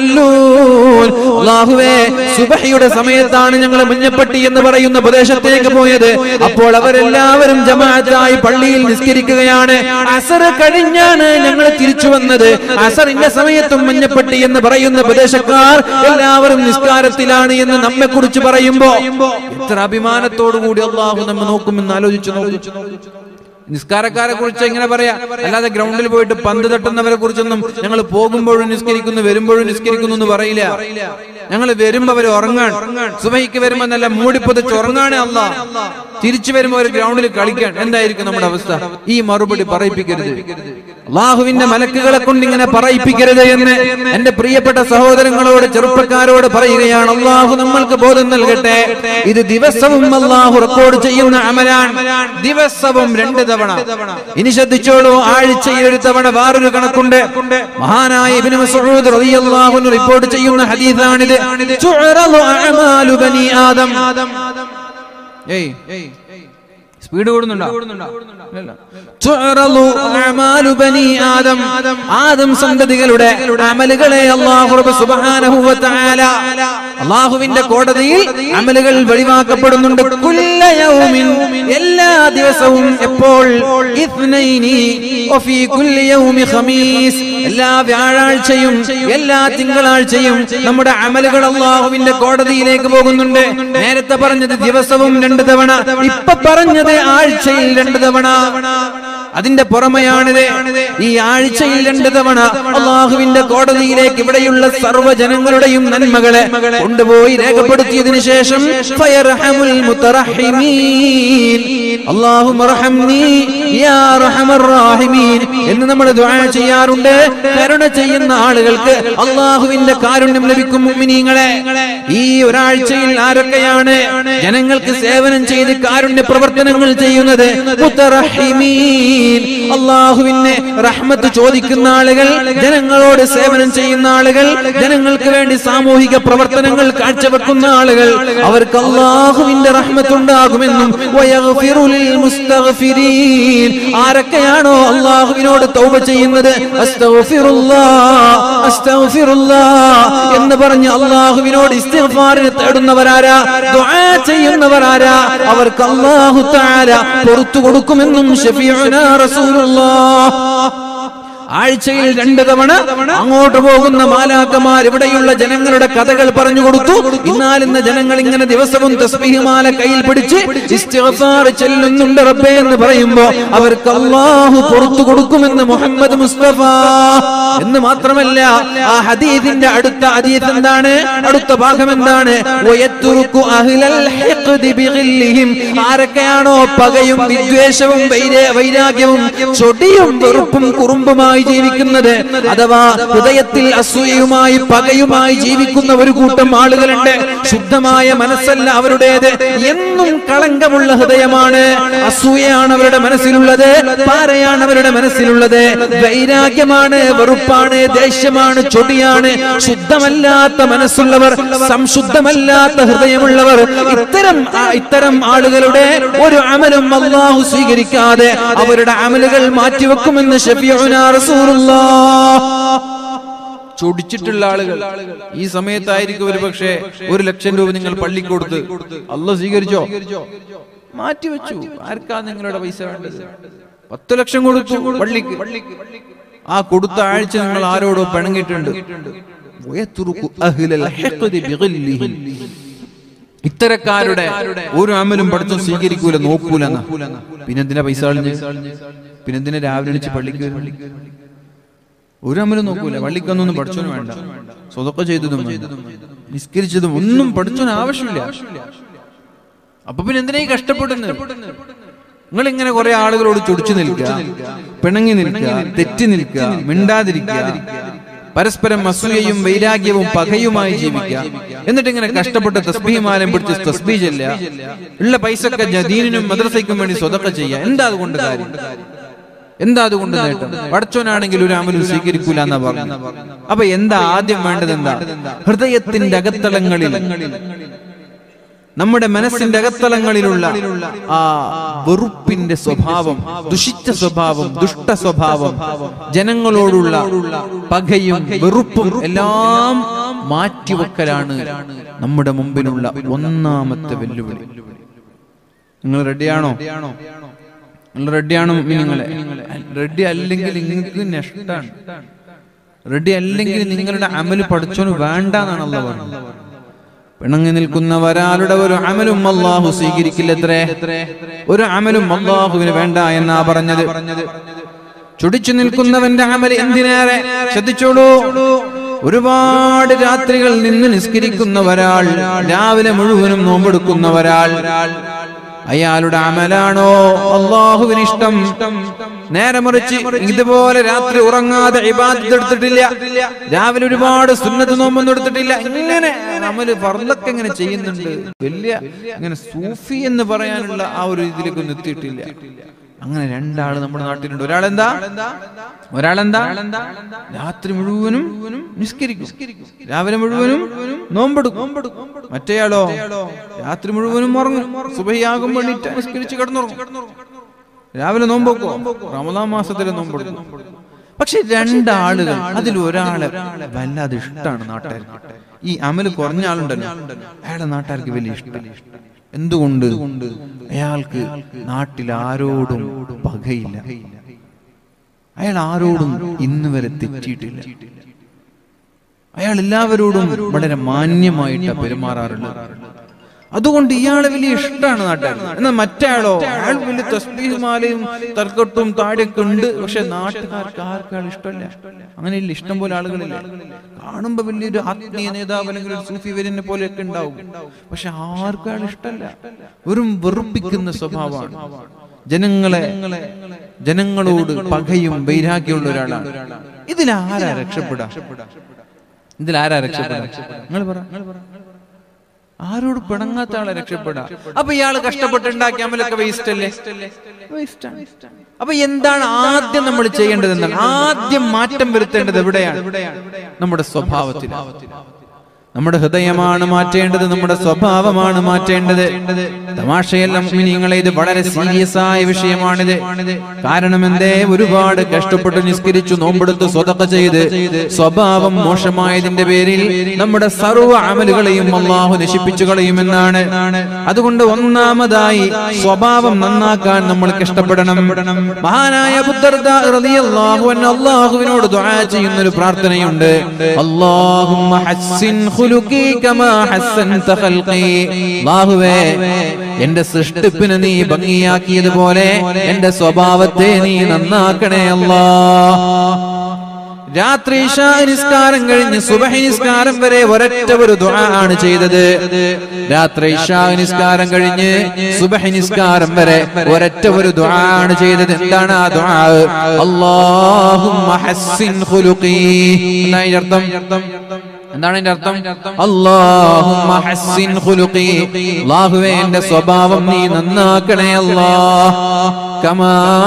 യുസല്ലൂൻ അല്ലാഹുവേ സുബ്ഹിയുടെ സമയത്താണ് ഞങ്ങൾ മഞ്ഞപ്പെട്ടി എന്ന് പറയുന്ന പ്രദേശത്തേക്ക് പോയത് അപ്പോൾ അവരെല്ലാവരും ജമാഅത്തായി പള്ളിയിൽ നിസ്കരിക്കുകയാണ് അസർ കഴിഞ്ഞാണ് ഞങ്ങൾ തിരിച്ചു വന്നത് അസറിന്റെ സമയത്തും മഞ്ഞപ്പെട്ടി എന്ന് പറയുന്ന പ്രദേശക്കാർ എല്ലാവരും നിസ്കാരത്തിലാണ് എന്ന് നമ്മെ കുറിച്ച് പറയുമ്പോ എത്ര അഭിമാനത്തോടു കൂടി അള്ളാഹു നമ്മെ നോക്കുമെന്ന് ആലോചിച്ചു നോക്കൂ നിസ്കാരക്കാരെ കുറിച്ച് എങ്ങനെ പറയാ അല്ലാതെ ഗ്രൗണ്ടിൽ പോയിട്ട് പന്ത് തട്ടുന്നവരെ കുറിച്ചൊന്നും ഞങ്ങൾ പോകുമ്പോഴും നിസ്കരിക്കുന്നു വരുമ്പോഴും നിസ്കരിക്കുന്നു എന്ന് പറയില്ല ഞങ്ങൾ വരുമ്പോ അവർ ഉറങ്ങാൻ സുബൈക്ക് വരുമ്പോ നല്ല മൂടിപ്പൊതിച്ച് ഉറങ്ങാണ് അല്ല തിരിച്ചു വരുമ്പോ ഒരു ഗ്രൗണ്ടിൽ കളിക്കാൻ എന്തായിരിക്കും നമ്മുടെ അവസ്ഥ ഈ മറുപടി പറയിപ്പിക്കരുത് അള്ളാഹുവിന്റെ മലക്കുകളെ കൊണ്ട് ഇങ്ങനെ പറയിപ്പിക്കരുത് എന്ന് എന്റെ പ്രിയപ്പെട്ട സഹോദരങ്ങളോട് ചെറുപ്പക്കാരോട് പറയുകയാണ് അള്ളാഹു നമ്മൾക്ക് ബോധം നൽകട്ടെ ഇത് ദിവസവും അള്ളാഹു റെക്കോർഡ് ചെയ്യുന്ന അമലാണ് ദിവസവും രണ്ട് തവണ ഇനി ശ്രദ്ധിച്ചോളൂ ആഴ്ചയിൽ ഒരു തവണ വേറൊരു കണക്കുണ്ട് മഹാനായ ഇബ്നു മസ്ഊദ് റളിയല്ലാഹു അൻഹു റിപ്പോർട്ട് ചെയ്യുന്ന ഹദീസാണിത് തുഅറളു അഅമാലു ബനി ആദം ഏയ് സ്പീഡ് കൂടുന്നുണ്ടോ ഇല്ല. തുഅറളു അഅമാലു ബനി ആദം ആദം സന്തതികളുടെ അമലുകളെ അല്ലാഹു റബ്ബ് സുബ്ഹാനഹു വ തആല അല്ലാഹുവിന്റെ കോടതിയിൽ അമലുകൾ വെളിവാക്കപ്പെടുന്നുണ്ട് കുല്ല യൗമിൻ എല്ലാ ദിവസവും എപ്പോൾ ഇത്നൈനി വഫീ കുല്ലി യൗമി ഖമീസ് എല്ലാ വ്യാഴാഴ്ചയും എല്ലാ തിങ്കളാഴ്ചയും നമ്മുടെ അമലുകൾ അള്ളാഹുവിന്റെ കോടതിയിലേക്ക് പോകുന്നുണ്ട് നേരത്തെ പറഞ്ഞത് ദിവസവും രണ്ട് തവണ ഇപ്പൊ പറഞ്ഞത് ആഴ്ചയിൽ രണ്ട് തവണ അതിന്റെ പുറമെയാണിത് ഈ ആഴ്ചയിൽ രണ്ട് തവണ അള്ളാഹുവിന്റെ കോടതിയിലേക്ക് ഇവിടെയുള്ള സർവ്വജനങ്ങളുടെയും നന്മകളെ കൊണ്ടുപോയി രേഖപ്പെടുത്തിയതിനു ശേഷം ഫയർഹമുൽ മുത്തറഹിമീൻ അല്ലാഹുമ്മ റഹംനി യാ അർഹമർ റാഹിമീൻ എന്ന് നമ്മൾ ദുആ ചെയ്യാറുണ്ട് കരുണ ചെയ്യുന്ന ആളുകൾക്ക് അള്ളാഹുവിന്റെ കാരുണ്യം ലഭിക്കും മുഅ്മിനീങ്ങളെ ഈ ഒരാഴ്ചയിൽ ആരൊക്കെയാണ് ജനങ്ങൾക്ക് സേവനം ചെയ്ത് കാരുണ്യ പ്രവർത്തനങ്ങൾ ചെയ്യുന്നത് മുത്തറഹിമീൻ അള്ളാഹുവിനെ റഹ്മത്ത് ചോദിക്കുന്ന ആളുകൾ ജനങ്ങളോട് സേവനം ചെയ്യുന്ന ആളുകൾ ജനങ്ങൾക്ക് വേണ്ടി സാമൂഹിക പ്രവർത്തനങ്ങൾ കാഴ്ചവെക്കുന്ന ആളുകൾ അവർക്ക് അള്ളാഹുവിന്റെ റഹ്മത്ത് ഉണ്ടാകുമെന്നും വയഗ്ഫിറു ലിൽ മുസ്തഗ്ഫിരീൻ ആരൊക്കെയാണോ അള്ളാഹുവിനോട് തൗബ ചെയ്യുന്നത് അസ്തഗ്ഫിറുല്ലാഹ് അസ്തഗ്ഫിറുല്ലാഹ് എന്ന് പറഞ്ഞ് അള്ളാഹുവിനോട് ഇസ്തിഗ്ഫാറിന് തേടുന്നവരാരാ ദുആ ചെയ്യുന്നവരാരാ അവർക്ക് അള്ളാഹു തആല പുറത്തു കൊടുക്കുമെന്നും ഷഫീഉനാ റസൂലുള്ളാഹ് ആഴ്ചയിൽ രണ്ട് തവണ അങ്ങോട്ട് പോകുന്ന മാലാക്കമാർ ഇവിടെയുള്ള ജനങ്ങളുടെ കഥകൾ പറഞ്ഞു കൊടുത്തു ഇന്നാലിന്ന് ജനങ്ങൾ ഇങ്ങനെ ദിവസവും തസ്ബീഹ് മാല കയ്യിൽ പിടിച്ച് ഇസ്തിഗ്ഫാർ ചെല്ലുന്നുണ്ട് റബ്ബേ എന്ന് പറയുമ്പോ അവർക്ക് അള്ളാഹു പുറത്തു കൊടുക്കുമെന്ന് മുഹമ്മദ് മുസ്തഫ എന്ന് മാത്രമല്ല ആ ഹദീദിന്റെ അടുത്ത ഹദീസ് എന്താണ് അടുത്ത ഭാഗം എന്താണ് വയത്തുറുക്കു അഹ്ലൽ ഹിഖ്ദി ബിഗില്ലിഹിം ആരൊക്കെയാണോ പകയും വിദ്വേഷവും വൈര- വൈരാഗ്യവും ചൊടിയും വെറുപ്പും കുറുമ്പുമായി ജീവിക്കുന്നത് അഥവാ ഹൃദയത്തിൽ അസൂയയുമായി പകയുമായി ജീവിക്കുന്ന ഒരു കൂട്ടം ആളുകളുണ്ട് ശുദ്ധമായ മനസ്സല്ല അവരുടേത് എന്നും കളങ്കമുള്ള ഹൃദയമാണ് അസൂയയാണ് അവരുടെ മനസ്സിലുള്ളത് പാരയാണ് അവരുടെ മനസ്സിലുള്ളത് വൈരാഗ്യമാണ് വെറുപ്പാണ് ദേഷ്യമാണ് ചൊടിയാണ് ശുദ്ധമല്ലാത്ത മനസ്സുള്ളവർ സംശുദ്ധമല്ലാത്ത ഹൃദയമുള്ളവർ ഇത്തരം ആ- ഇത്തരം ആളുകളുടെ ഒരു അമലും അള്ളാഹു സ്വീകരിക്കാതെ അവരുടെ അമലുകൾ മാറ്റിവെക്കുമെന്ന് ഷഫീഉനാ റസൂലുള്ളാഹ് ചൊടിച്ചിട്ടുള്ള ആളുകൾ ഈ സമയത്തായിരിക്കും ഒരു പക്ഷേ ഒരു ലക്ഷം രൂപ നിങ്ങൾ പള്ളിക്ക് കൊടുത്ത് അല്ല സ്വീകരിച്ചോ മാറ്റിവെച്ചു ആർക്കാ നിങ്ങളുടെ പൈസ വേണ്ടത് പത്ത് ലക്ഷം കൊടുത്തു പള്ളിക്ക് ആ കൊടുത്ത ആഴ്ച നിങ്ങൾ ആരോടോ പിണങ്ങിയിട്ടുണ്ട് വയത്തുറുക്കു അഹ്ലൽ ഹിഖ്ദി ബിഗില്ലിഹിം. ഇത്തരക്കാരുടെ ഒരു അമലും പഠിത്തം സ്വീകരിക്കൂല നോക്കൂല പിന്നെന്തിനാ പൈസ കളഞ്ഞ് പിന്നെന്തിനാ രാവിലെ എണീച്ച് പള്ളിക്ക് വരുന്നത്? ഒരു അമലും നോക്കൂല പള്ളിക്കൊന്നും പഠിച്ചോനും വേണ്ട സ്വതൊക്കെ ചെയ്തതും വേണ്ട. നിസ്കരിച്ചതും ഒന്നും പഠിച്ചോന് ആവശ്യമില്ല അപ്പൊ പിന്നെ എന്തിനാ ഈ കഷ്ടപ്പെടുന്നത് നിങ്ങൾ ഇങ്ങനെ കുറെ ആളുകളോട് ചൊടിച്ചു നിൽക്കുക പിണങ്ങി നിൽക്കുക തെറ്റി നിൽക്കുക മിണ്ടാതിരിക്കുക പരസ്പരം അസൂയയും വൈരാഗ്യവും പകയുമായി ജീവിക്കുക എന്നിട്ട് ഇങ്ങനെ കഷ്ടപ്പെട്ട് തസ്ബീമാലം പിടിച്ച് തസ്ബീ ചെല്ലുക ഉള്ള പൈസ ഒക്കെ ജദീനിനും മദ്രസയ്ക്കും വേണ്ടി സ്വതക്ക ചെയ്യുക എന്താ അതുകൊണ്ട് കാര്യം എന്താ അതുകൊണ്ട് നേട്ടം പടച്ചോനാണെങ്കിൽ ഒരു അമലും സ്വീകരിക്കൂല എന്നാ പറഞ്ഞു അപ്പൊ എന്താ ആദ്യം വേണ്ടത് എന്താ ഹൃദയത്തിന്റെ അകത്തളങ്ങളിൽ നമ്മുടെ മനസ്സിന്റെ അകത്തളങ്ങളിലുള്ള ആ വെറുപ്പിന്റെ സ്വഭാവം ദുഷിച്ച സ്വഭാവം ദുഷ്ട സ്വഭാവം ജനങ്ങളോടുള്ള പകയും വെറുപ്പും എല്ലാം മാറ്റിവെക്കലാണ് നമ്മുടെ മുമ്പിലുള്ള ഒന്നാമത്തെ വെല്ലുവിളി നിങ്ങൾ റെഡിയാണോ നിങ്ങൾ റെഡിയാണോ നിങ്ങളെ റെഡി അല്ലെങ്കിൽ നിങ്ങൾക്ക് നഷ്ടാണ് റെഡി അല്ലെങ്കിൽ നിങ്ങളുടെ അമല് പഠിച്ചോന് വേണ്ട എന്നാണ് അല്ല പറഞ്ഞത് പിണങ്ങി നിൽക്കുന്ന ഒരാളുടെ ഒരു അമലും അള്ളാഹു സ്വീകരിക്കില്ലത്രേ ഒരു അമലും അള്ളാഹുവിന് വേണ്ട എന്നാ പറഞ്ഞത് ചുടിച്ചു നിൽക്കുന്നവന്റെ അമൽ എന്തിനേറെ ശ്രദ്ധിച്ചോളൂ ഒരുപാട് രാത്രികൾ നിന്ന് നിസ്കരിക്കുന്ന ഒരാൾ രാവിലെ മുഴുവനും നോമ്പെടുക്കുന്ന ഒരാൾ അയാളുടെ അമലാണോ അള്ളാഹുവിന് ഇഷ്ടം നേരെ മറിച്ച് ഇതുപോലെ രാത്രി ഉറങ്ങാതെ ഇബാദത്ത് എടുത്തിട്ടില്ല രാവിലെ ഒരുപാട് സുന്നത്ത് നോമ്പൊന്നും എടുത്തിട്ടില്ല ഇങ്ങനെ അമല് ഫർലൊക്കെ ഇങ്ങനെ ചെയ്യുന്നുണ്ട് വലിയ ഇങ്ങനെ സൂഫി എന്ന് പറയാനുള്ള ആ ഒരു ഇതിലേക്കൊന്നും എത്തിയിട്ടില്ല അങ്ങനെ രണ്ടാള് നമ്മുടെ നാട്ടിലുണ്ട് ഒരാളെന്താ ഒരാളെന്താ രാത്രി മുഴുവനും നിസ്കരിക്കും രാവിലെ മുഴുവനും നോമ്പെടുക്കും മറ്റേയാളോ രാത്രി മുഴുവനും ഉറങ്ങും സുബഹിയാകും വേണ്ടിട്ട് നിസ്കരിച്ച് കിടന്നുറങ്ങും രാവിലെ നോമ്പൊക്കോ റമദാൻ മാസത്തിലെ നോമ്പെടുക്കും പക്ഷെ രണ്ടാളുകൾ അതിൽ ഒരാളെ വല്ലാതെ ഇഷ്ടമാണ് നാട്ടുകാർക്ക് ഈ അമല് കുറഞ്ഞ ആളുണ്ടല്ലോ അയാളെ നാട്ടുകാർക്ക് വലിയ ഇഷ്ടം എന്തുകൊണ്ട് അയാൾക്ക് നാട്ടിൽ ആരോടും പകയില്ല അയാൾ ആരോടും ഇന്ന് വരെ തെറ്റിയിട്ടില്ല അയാൾ എല്ലാവരോടും വളരെ മാന്യമായിട്ട് പെരുമാറാറുള്ളത് അതുകൊണ്ട് ഇയാളെ വലിയ ഇഷ്ടമാണ് നാട്ടുകാർ എന്നാൽ മറ്റയാളോ അയാൾ വലിയ തസ്ബീഹുമാലയും തർക്കട്ടും താടിയൊക്കെ ഉണ്ട് പക്ഷെ നാട്ടുകാർക്ക് ആർക്കും അയാൾ ഇഷ്ടമല്ല അങ്ങനെയില്ല ഇഷ്ടം പോലെ ആളുകളില്ല കാണുമ്പോ വലിയൊരു ആത്മീയ നേതാവ് അല്ലെങ്കിൽ ഒരു സൂഫി വര്യനെ പോലെയൊക്കെ ഉണ്ടാവും പക്ഷെ ആർക്കും അയാൾ ഇഷ്ടമല്ല വെറും വെറുപ്പിക്കുന്ന സ്വഭാവമാണ് ജനങ്ങളെ ജനങ്ങളോട് പകയും വൈരാഗ്യമുള്ള ഒരാളാണ് ഇതിലാരാ രക്ഷപ്പെടാ ഇതിലാരാ രക്ഷപ്പെടാ നിങ്ങൾ പറ ആരോട് പിണങ്ങാത്ത ആളെ രക്ഷപ്പെടാ അപ്പൊ ഇയാള് കഷ്ടപ്പെട്ടുണ്ടാക്കി അമലൊക്കെ വേസ്റ്റ് അല്ലേ വേസ്റ്റ് ആണ് അപ്പൊ എന്താണ് ആദ്യം നമ്മൾ ചെയ്യേണ്ടത് എന്താണ് ആദ്യം മാറ്റം വരുത്തേണ്ടത് എവിടെയാണ് നമ്മുടെ സ്വഭാവത്തിൽ നമ്മുടെ ഹൃദയമാണ് മാറ്റേണ്ടത് നമ്മുടെ സ്വഭാവമാണ് മാറ്റേണ്ടത് തമാശയല്ല മുഅ്മിനീങ്ങളെ ഇത് വളരെ സീരിയസ് ആയ വിഷയമാണിത് കാരണം എന്തേ ഒരുപാട് കഷ്ടപ്പെട്ട് നിസ്കരിച്ചു നോമ്പെടുത്ത് സ്വതക്ക ചെയ്ത് സ്വഭാവം മോശമായതിന്റെ പേരിൽ നമ്മുടെ സർവ്വ അമലുകളെയും അള്ളാഹു നശിപ്പിച്ചു കളയുമെന്നാണ് അതുകൊണ്ട് ഒന്നാമതായി സ്വഭാവം നന്നാക്കാൻ നമ്മൾ കഷ്ടപ്പെടണം മഹാനായ ബുദ്ധർദ റളിയല്ലാഹു അൻഹു അള്ളാഹുവിനോട് ദുആ ചെയ്യുന്ന ഒരു പ്രാർത്ഥനയുണ്ട് അല്ലാഹുമ്മ ഹസ്സിൻ ഖുലുഖി കമാ ഹസ്സൻത ഖൽഖി അല്ലാഹുവേ എന്റെ സൃഷ്ടിപ്പിനെ നീ ഭംഗിയാക്കിയതുപോലെ എന്റെ സ്വഭാവത്തെ നീ നന്നാക്കണേ അല്ലാ രാത്രി ഇശാ നിസ്കാരം കഴിഞ്ഞ് സുബഹി നിസ്കാരം വരെ ഒരൊറ്റ ഒരു ദുആ ആണ് ചെയ്തത് രാത്രി ഇശാ നിസ്കാരം കഴിഞ്ഞ് സുബഹി നിസ്കാരം വരെ ഒരൊറ്റ ഒരു ദുആ ആണ് ചെയ്തത് എന്താണ് ആ ദുആ അല്ലാഹുമ്മ ഹസ്സിൻ ഖുലുഖി എന്താണ് ഇതിന്റെ അർത്ഥം എന്താണ് അതിന്റെ അർത്ഥം അല്ലാഹുമ്മ ഹസ്സിൻ ഖുലുഖി അല്ലാഹുവേ എന്റെ സ്വഭാവം നീ നന്നാക്കണേ അല്ലാ കമാ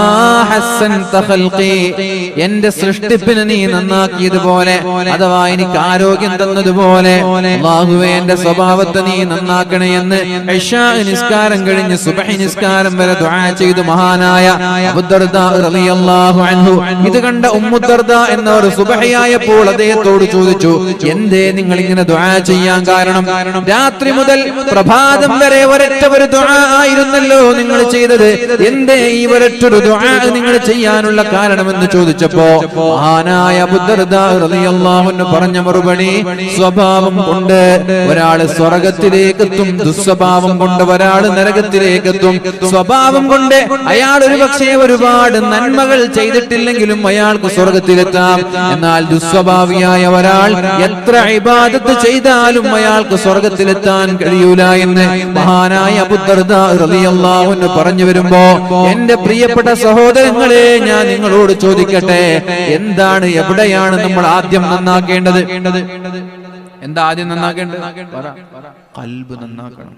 ഹസ്സൻത ഖൽഖി എന്റെ സൃഷ്ടിപ്പിനെ നീ നന്നാക്കിയതുപോലെ അഥവാ എനിക്ക് ആരോഗ്യം തന്നതുപോലെ അല്ലാഹുവേ എന്റെ സ്വഭാവത്തെ നീ നന്നാക്കണേ എന്ന് ഇശാ നിസ്കാരം കഴിഞ്ഞ് സുബഹി നിസ്കാരം വരെ ദുആ ചെയ്തു മഹാനായ അബൂദർദ റളിയല്ലാഹു അൻഹു ഇത് കണ്ട ഉമ്മുദർദ എന്ന ഒരു സുബഹിയായപ്പോൾ അദ്ദേഹത്തോട് ചോദിച്ചു എന്തേ നിങ്ങൾ ഇങ്ങനെ ദുആ ചെയ്യാൻ കാരണം രാത്രി മുതൽ പ്രഭാതം വരെ ഒരൊറ്റ ഒരു ദുആ ആയിരുന്നല്ലോ നിങ്ങൾ ചെയ്തത് എന്തേ ഈ ഒരൊറ്റൊരു ദുആ നിങ്ങൾ ചെയ്യാനുള്ള കാരണമെന്ന് ചോദിച്ചപ്പോ മഹാനായ അബൂദർദ റളിയല്ലാഹു അൻഹു പറഞ്ഞ മറുപടി സ്വഭാവം കൊണ്ട് ഒരാള് സ്വർഗത്തിലേക്ക് എത്തും ദുസ്വഭാവം കൊണ്ട് ഒരാള് നരകത്തിലേക്ക് എത്തും സ്വഭാവം കൊണ്ട് അയാൾ ഒരു പക്ഷേ ഒരുപാട് നന്മകൾ ചെയ്തിട്ടില്ലെങ്കിലും അയാൾക്ക് സ്വർഗത്തിലെത്താം എന്നാൽ ദുസ്വഭാവിയായ ഒരാൾ എത്ര ഇബാദത്ത് ചെയ്താലും അയാൾക്ക് സ്വർഗത്തിലെത്താൻ കഴിയൂല എന്ന് മഹാനായ അബുദർദ റളിയല്ലാഹു അൻഹു പറഞ്ഞു വരുമ്പോ എന്റെ പ്രിയപ്പെട്ട സഹോദരങ്ങളെ ഞാൻ നിങ്ങളോട് ചോദിക്കട്ടെ എന്താണ് എവിടെയാണ് നമ്മൾ ആദ്യം നന്നാക്കേണ്ടത് എന്താ ആദ്യം നന്നാക്കേണ്ടത് പറ. കൽബ് നന്നാക്കണം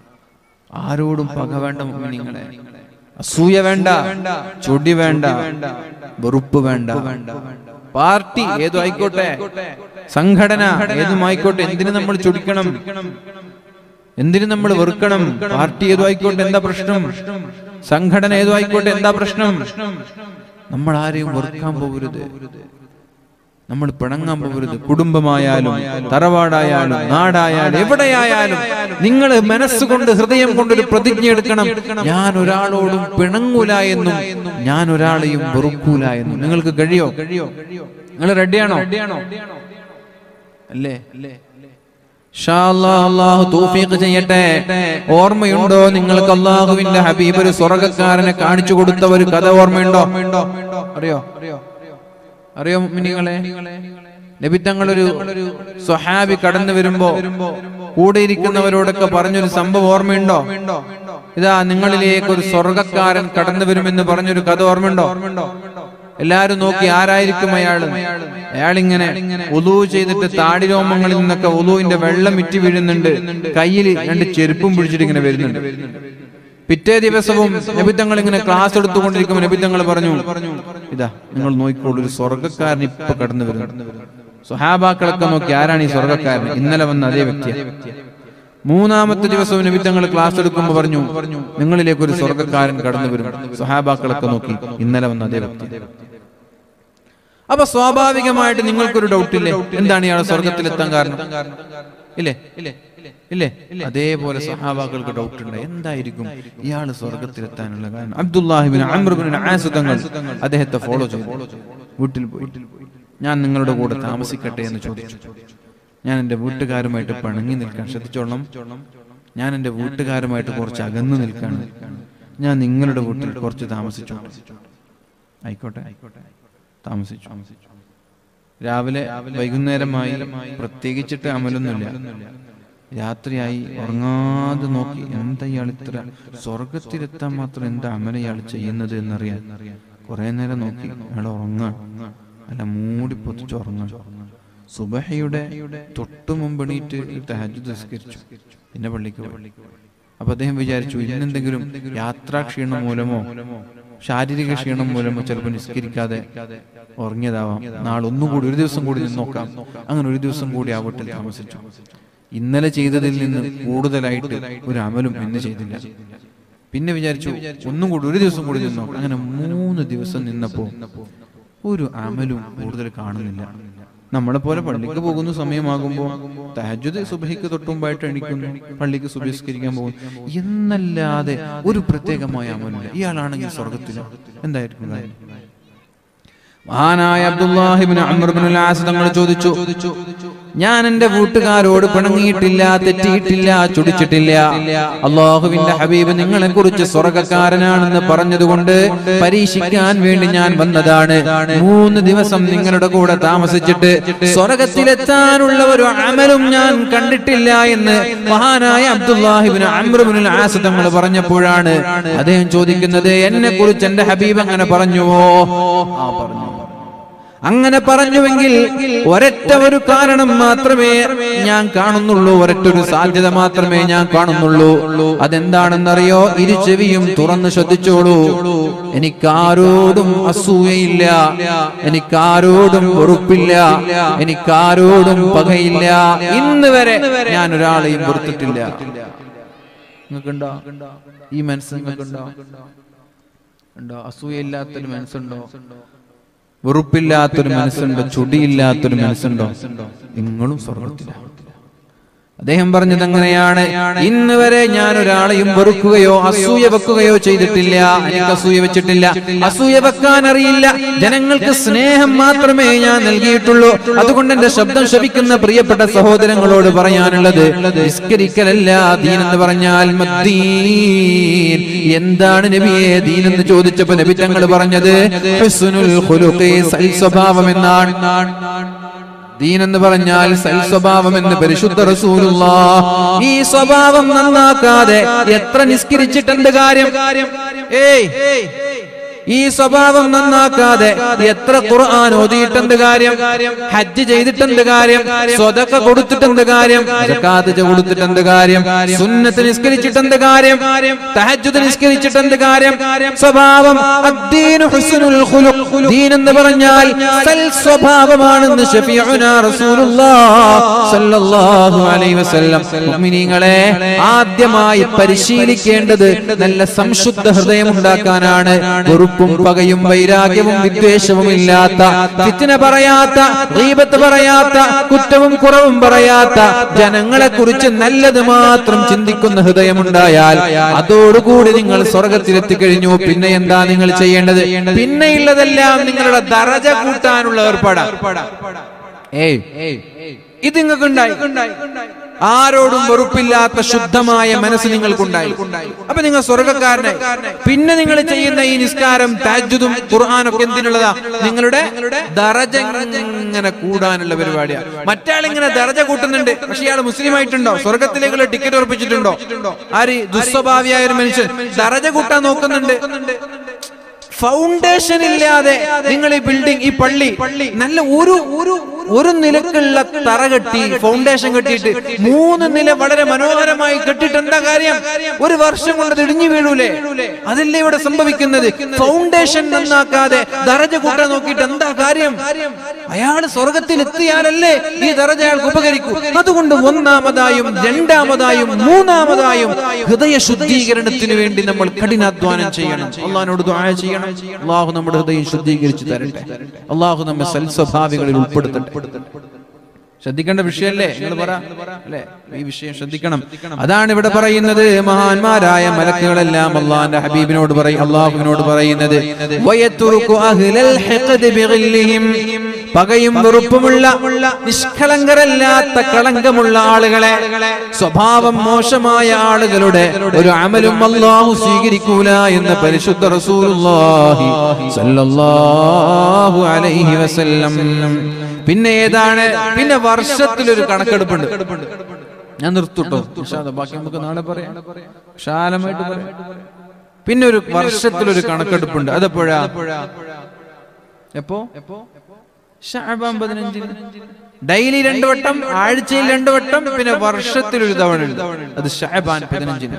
ആരോടും പക വേണ്ട നിങ്ങളെ അസൂയ വേണ്ട ചൊടി വേണ്ട വെറുപ്പ് വേണ്ട പാർട്ടി ഏതും ആയിക്കോട്ടെ സംഘടന ഏതും ആയിക്കോട്ടെ എന്തിനു നമ്മൾ ചൊടിക്കണം എന്തിനു നമ്മൾ വെറുക്കണം പാർട്ടി ഏതും ആയിക്കോട്ടെ എന്താ പ്രശ്നം സംഘടന ഏതും ആയിക്കോട്ടെ എന്താ പ്രശ്നം നമ്മൾ ആരെയും വെറുക്കാൻ പോകരുത് നമ്മൾ പിണങ്ങാൻ പോകരുത് കുടുംബമായാലും തറവാടായാലും നാടായാലും എവിടെയായാലും നിങ്ങൾ മനസ്സുകൊണ്ട് ഹൃദയം കൊണ്ടൊരു പ്രതിജ്ഞ എടുക്കണം ഞാൻ ഒരാളോടും പിണങ്ങൂല എന്നും ഞാൻ ഒരാളെയും വെറുക്കൂല എന്നും നിങ്ങൾക്ക് കഴിയോ നിങ്ങൾ റെഡിയാണോ അല്ലേ ഇൻഷാ അല്ലാഹ് അല്ലാഹു തൗഫീഖ് ചെയ്യട്ടെ ഓർമ്മയുണ്ടോ നിങ്ങൾക്ക് അള്ളാഹുവിന്റെ ഹബീബ് ഒരു സ്വർഗക്കാരനെ കാണിച്ചു കൊടുത്ത ഒരു കഥ ഓർമ്മയുണ്ടോ അറിയോ അറിയോ മിനിങ്ങളെ നബി തങ്ങളൊരു സ്വഹാബി കടന്നു വരുമ്പോ കൂടെ ഇരിക്കുന്നവരോടൊക്കെ പറഞ്ഞൊരു സംഭവം ഓർമ്മയുണ്ടോ ഇതാ നിങ്ങളിലേക്ക് ഒരു സ്വർഗക്കാരൻ കടന്നു വരുമെന്ന് പറഞ്ഞൊരു കഥ ഓർമ്മയുണ്ടോ എല്ലാരും നോക്കി ആരായിരിക്കും അയാള് അയാളിങ്ങനെ ഉലു ചെയ്തിട്ട് താടിരോമങ്ങളിൽ നിന്നൊക്കെ ഉലുവിന്റെ വെള്ളം ഇറ്റി വീഴുന്നുണ്ട് കയ്യിൽ രണ്ട് ചെരുപ്പും പിടിച്ചിട്ട് ഇങ്ങനെ വരുന്നുണ്ട് പിറ്റേ ദിവസവും നബിത്തങ്ങൾ ഇങ്ങനെ ക്ലാസ് എടുത്തുകൊണ്ടിരിക്കുമ്പോൾ നബിത്തങ്ങൾ പറഞ്ഞു ഇതാ നിങ്ങൾ നോക്കിക്കോളൂ ഒരു സ്വർഗക്കാരൻ ഇപ്പൊ കടന്നു വരുന്നു സുഹാബാക്കളൊക്കെ നോക്കി ആരാണ് ഈ സ്വർഗക്കാരൻ ഇന്നലെ വന്ന അതേ വ്യക്തി മൂന്നാമത്തെ ദിവസവും നബിത്തങ്ങൾ ക്ലാസ് എടുക്കുമ്പോൾ പറഞ്ഞു നിങ്ങളിലേക്ക് ഒരു സ്വർഗക്കാരൻ കടന്നു വരും സുഹാബാക്കളൊക്കെ നോക്കി ഇന്നലെ വന്ന അതേ വ്യക്തി അപ്പൊ സ്വാഭാവികമായിട്ട് നിങ്ങൾക്കൊരു ഡൗട്ട് ഇല്ലേ എന്താണ് ഇയാൾ സ്വർഗത്തിലെത്താൻ കാരണം ഇല്ലേ ഇല്ലേ അതേപോലെ സഹാബാക്കൾക്ക് ഡൗട്ട് ഉണ്ട് എന്തായിരിക്കും ഇയാൾ സ്വർഗത്തിലെത്താനുള്ള കാരണം അബ്ദുല്ലാഹിബിൻ അമ്രുബിൻ ആസുതങ്ങൾ അദ്ദേഹത്തെ ഫോളോ ചെയ്തു വീട്ടിൽ പോയി ഞാൻ നിങ്ങളുടെ കൂടെ താമസിക്കട്ടെ എന്ന് ചോദിച്ചു ഞാൻ എൻ്റെ വീട്ടുകാരുമായിട്ട് പിണങ്ങി നിൽക്കാൻ ശ്രദ്ധിച്ചോളണം ഞാൻ എൻ്റെ വീട്ടുകാരുമായിട്ട് കുറച്ച് അകന്നു നിൽക്കാണ് ഞാൻ നിങ്ങളുടെ വീട്ടിൽ കുറച്ച് താമസിച്ചു ആയിക്കോട്ടെ താമസിച്ചു രാവിലെ വൈകുന്നേരമായി പ്രത്യേകിച്ചിട്ട് അമലൊന്നുമില്ല രാത്രിയായി ഉറങ്ങാതെ നോക്കി എന്താ ഇയാൾ ഇത്ര സ്വർഗത്തിലെത്താൻ മാത്രം എന്താ അമല ഇയാൾ ചെയ്യുന്നത് എന്നറിയാൻ കുറെ നേരം നോക്കി അയാൾ ഉറങ്ങാൻ അല്ല മൂടി പൊത്തിച്ച് ഉറങ്ങാൻ സുബഹയുടെ തൊട്ടു മുമ്പ് എണീറ്റ് തഹജ്ജുദ് നിസ്കരിച്ചു പിന്നെ പള്ളിക്ക് പോയി അപ്പൊ അദ്ദേഹം വിചാരിച്ചു ഇന്നെന്തെങ്കിലും യാത്രാക്ഷീണം മൂലമോ ശാരീരിക ക്ഷീണം മൂലമോ ചിലപ്പോൾ നിസ്കരിക്കാതെ ഉറങ്ങിയതാവാം നാളെ ഒന്നുകൂടി ഒരു ദിവസം കൂടി നിന്ന് നോക്കാം അങ്ങനെ ഒരു ദിവസം കൂടി ആ വീട്ടിൽ താമസിച്ചു ഇന്നലെ ചെയ്തതിൽ നിന്ന് കൂടുതലായിട്ട് ഒരു അമലും ഇന്ന് ചെയ്തില്ല പിന്നെ വിചാരിച്ചു ഒന്നും കൂടി ഒരു ദിവസം കൂടി നിന്നോ അങ്ങനെ മൂന്ന് ദിവസം നിന്നപ്പോ ഒരു അമലും കൂടുതൽ കാണുന്നില്ല നമ്മളെ പോലെ പള്ളിക്ക് പോകുന്ന സമയമാകുമ്പോൾ തഹജുദ് സുബഹിക്ക് തൊട്ടുമ്പായിട്ട് എണിക്കുന്നു പള്ളിക്ക് സുബഹിസ്കരിക്കാൻ പോകുന്നു എന്നല്ലാതെ ഒരു പ്രത്യേകമായ അമലില്ല ഇയാളാണെങ്കിൽ സ്വർഗത്തിലോ എന്തായിരിക്കും കാര്യം? മഹാനായ അബ്ദുല്ലാഹിബിൻ അമർബിൻ ആസ് തങ്ങൾ ചോദിച്ചു ഞാൻ എന്റെ വീട്ടുകാരോട് പിണങ്ങിയിട്ടില്ല തെറ്റിയിട്ടില്ല ചുടിച്ചിട്ടില്ല അള്ളാഹുവിന്റെ ഹബീബ് നിങ്ങളെ കുറിച്ച് സ്വർഗക്കാരനാണെന്ന് പറഞ്ഞതുകൊണ്ട് പരീക്ഷിക്കാൻ വേണ്ടി ഞാൻ വന്നതാണ് മൂന്ന് ദിവസം നിങ്ങളുടെ കൂടെ താമസിച്ചിട്ട് സ്വർഗത്തിലെത്താനുള്ള ഒരു അമലും ഞാൻ കണ്ടിട്ടില്ല എന്ന് മഹാനായ അബ്ദുല്ലാഹിബിൻ അമ്രുബിൻ ആസ് തങ്ങൾ പറഞ്ഞപ്പോഴാണ് അദ്ദേഹം ചോദിക്കുന്നത് എന്നെ കുറിച്ച് എന്റെ ഹബീബ് അങ്ങനെ പറഞ്ഞുവോ ആ പറഞ്ഞു അങ്ങനെ പറഞ്ഞുവെങ്കിൽ ഒരൊറ്റ ഒരു കാരണം മാത്രമേ ഞാൻ കാണുന്നുള്ളൂ ഒരൊറ്റ ഒരു സാധ്യത മാത്രമേ ഞാൻ കാണുന്നുള്ളൂ അതെന്താണെന്നറിയോ ഇരു ചെവിയും തുറന്ന് ശ്രദ്ധിച്ചോളൂ എനിക്കാരോടും അസൂയയില്ല എനിക്കാരോടും വെറുപ്പില്ല എനിക്കാരോടും പകയില്ല ഇന്ന് വരെ ഞാൻ ഒരാളെയും വെറുത്തിട്ടില്ല നിങ്ങൾക്കുണ്ടോ ഈ മനസ്സ് നിങ്ങൾക്കുണ്ടോ ഉണ്ടോ അസൂയയില്ലാത്തൊരു മനസ്സുണ്ടോ വെറുപ്പില്ലാത്തൊരു മനസ്സുണ്ടോ ചുടിയില്ലാത്തൊരു മനസ്സുണ്ടോ നിങ്ങളും സ്വർഗത്തിലാണ് അദ്ദേഹം പറഞ്ഞത് അങ്ങനെയാണ് ഇന്ന് വരെ ഞാൻ ഒരാളെയും വെറുക്കുകയോ അസൂയ വെക്കുകയോ ചെയ്തിട്ടില്ല എനിക്ക് അസൂയ വെച്ചിട്ടില്ല അസൂയ വെക്കാൻ അറിയില്ല ജനങ്ങൾക്ക് സ്നേഹം മാത്രമേ ഞാൻ നൽകിയിട്ടുള്ളൂ അതുകൊണ്ട് എന്റെ ശബ്ദം ശപിക്കുന്ന പ്രിയപ്പെട്ട സഹോദരങ്ങളോട് പറയാനുള്ളത് നിസ്കരിക്കലല്ല ദീൻ എന്ന് പറഞ്ഞാൽ മദ്ദീൻ എന്താണ് നബിയെ ദീൻ എന്ന് ചോദിച്ചപ്പോ നബി തങ്ങൾ പറഞ്ഞത് ഹുസ്നുൽ ഖുലുഖി സൽ സ്വഭാവം എന്നാണ് ദീൻ എന്ന് പറഞ്ഞാൽ സൽ സ്വഭാവം എന്ന് പരിശുദ്ധ റസൂലുള്ള ഈ സ്വഭാവം നന്നാക്കാതെ എത്ര നിസ്കരിച്ചിട്ടെന്ത് കാര്യം ഏയ് ഈ സ്വഭാവം നന്നാക്കാതെ എത്ര ഖുർആൻ ഓതിയിട്ടെന്ത് കാര്യം ഹജ്ജ് ചെയ്തിട്ടെന്ത് കാര്യം സ്വതക്ക കൊടുത്തിട്ടെന്ത് കാര്യം സക്കാത്ത് കൊടുത്തിട്ടെന്ത് കാര്യം സുന്നത്ത് നിസ്കരിച്ചിട്ടെന്ത് കാര്യം തഹജ്ജുദ് നിസ്കരിച്ചിട്ടെന്ത് കാര്യം സ്വഭാവം അദ്ദീനു ഹുസ്നുൽ ഖുലുഖ് ദീൻ എന്ന് പറഞ്ഞാൽ സൽ സ്വഭാവമാണെന്ന് ഷഫീഉനാ റസൂലുള്ളാഹ് സല്ലല്ലാഹു അലൈഹി വസല്ലം മുഅ്മിനീങ്ങളെ ആദ്യമായി പരിശീലിക്കേണ്ടത് നല്ല സംശുദ്ധ ഹൃദയം ഉണ്ടാക്കാനാണ് വെറുപ്പ് വെറുപ്പും പകയും വൈരാഗ്യവും വിദ്വേഷവും ഇല്ലാത്ത ഫിത്തിന പറയാത്ത ഗീബത്ത് പറയാത്ത കുറ്റവും കുറവും പറയാത്ത ജനങ്ങളെ കുറിച്ച് നല്ലത് മാത്രം ചിന്തിക്കുന്ന ഹൃദയമുണ്ടായാൽ അതോടുകൂടി നിങ്ങൾ സ്വർഗത്തിലെത്തി കഴിഞ്ഞു പിന്നെ എന്താ നിങ്ങൾ ചെയ്യേണ്ടത് പിന്നെയുള്ളതെല്ലാം നിങ്ങളുടെ ദറജ കൂട്ടാനുള്ള ഏർപ്പാടാ ഏയ് ഇത് നിങ്ങൾക്കുണ്ടായി ആരോടും വെറുപ്പില്ലാത്ത ശുദ്ധമായ മനസ്സ് നിങ്ങൾക്കുണ്ടായി അപ്പൊ നിങ്ങൾ സ്വർഗക്കാരനായി പിന്നെ നിങ്ങൾ ചെയ്യുന്ന ഈ നിസ്കാരം താജുദും ഖുർആാനൊക്കെ എന്തിനുള്ളതാ നിങ്ങളുടെ ദറജ ഇങ്ങനെ കൂടാനുള്ള പരിപാടിയാണ് മറ്റാളിങ്ങനെ ദറജ കൂട്ടുന്നുണ്ട് പക്ഷെ ഇയാൾ മുസ്ലിം ആയിട്ടുണ്ടോ സ്വർഗത്തിലേക്കുള്ള ടിക്കറ്റ് ഉറപ്പിച്ചിട്ടുണ്ടോ ആര് ദുസ്വഭാവിയായ ഒരു മനുഷ്യൻ ദറജ കൂട്ടാൻ നോക്കുന്നുണ്ട് ഫൗണ്ടേഷൻ ഇല്ലാതെ നിങ്ങൾ ഈ ബിൽഡിംഗ് ഈ പള്ളി നല്ല ഒരു ഒരു ഒരു നിലക്കുള്ള തറ കെട്ടി ഫൗണ്ടേഷൻ കെട്ടിയിട്ട് മൂന്ന് നില വളരെ മനോഹരമായി കെട്ടിയിട്ട് എന്താ കാര്യം ഒരു വർഷം കൊണ്ട് അത് ഇടിഞ്ഞു വീഴൂലേ അതല്ലേ ഇവിടെ സംഭവിക്കുന്നത് ഫൗണ്ടേഷൻ നന്നാക്കാതെ ദറജ കൂട്ടാൻ നോക്കിയിട്ട് എന്താ കാര്യം അയാൾ സ്വർഗത്തിൽ എത്തിയാലല്ലേ ഈ ദറജ അയാൾക്ക് ഉപകരിക്കൂ അതുകൊണ്ട് ഒന്നാമതായും രണ്ടാമതായും മൂന്നാമതായും ഹൃദയ ശുദ്ധീകരണത്തിന് വേണ്ടി നമ്മൾ കഠിനാധ്വാനം ചെയ്യണം അള്ളഹാനോട് ദ്വാര ചെയ്യണം അള്ളാഹു നമ്മുടെ ഹൃദയം ശുദ്ധീകരിച്ചു തരട്ടെ അള്ളാഹു നമ്മെ സൽസ്വഭാവികളിൽ ഉൾപ്പെടുത്തട്ടെ ശ്രദ്ധിക്കേണ്ട വിഷയല്ലേ നിങ്ങൾ പറ അല്ലേ ഈ വിഷയം ശ്രദ്ധിക്കണം അതാണ് ഇവിടെ പറയുന്നത് മഹാന്മാരായ മലക്കുകളെല്ലാം അള്ളാഹിന്റെ ഹബീബിനോട് പറയും അള്ളാഹുവിനോട് പറയുന്നത് വയത്തുറുക്കു അഹ്ലൽ ഹിഖദ് ബിഗില്ലിഹിം. പകയും വെറുപ്പുമുള്ള നിഷ്കളങ്കരല്ലാത്ത കളങ്കമുള്ള ആളുകളെ സ്വഭാവം മോശമായ ആളുകളുടെ ഒരു അമലും അള്ളാഹു സ്വീകരിക്കൂല എന്ന് പരിശുദ്ധ റസൂലുള്ളാഹി സല്ലല്ലാഹു അലൈഹി വസല്ലം പിന്നെ ഏതാണ് പിന്നെ വർഷത്തിലൊരു കണക്കെടുപ്പുണ്ട് ഞാൻ നിർത്തുട്ടോ ഇൻഷാല്ലാ, ബാക്കി നമുക്ക് നാളെ പറയാം വിശാലമായിട്ട് പറയാം പിന്നെ ഒരു വർഷത്തിലൊരു കണക്കെടുപ്പുണ്ട് അതെപ്പോഴാ എപ്പോ ഷഅബാൻ പതിനഞ്ചിന് ഡെയിലി രണ്ടു വട്ടം ആഴ്ചയിൽ രണ്ടു വട്ടം പിന്നെ വർഷത്തിൽ ഒരു തവണ ഉണ്ട് അത് ഷഅബാൻ പതിനഞ്ചിന്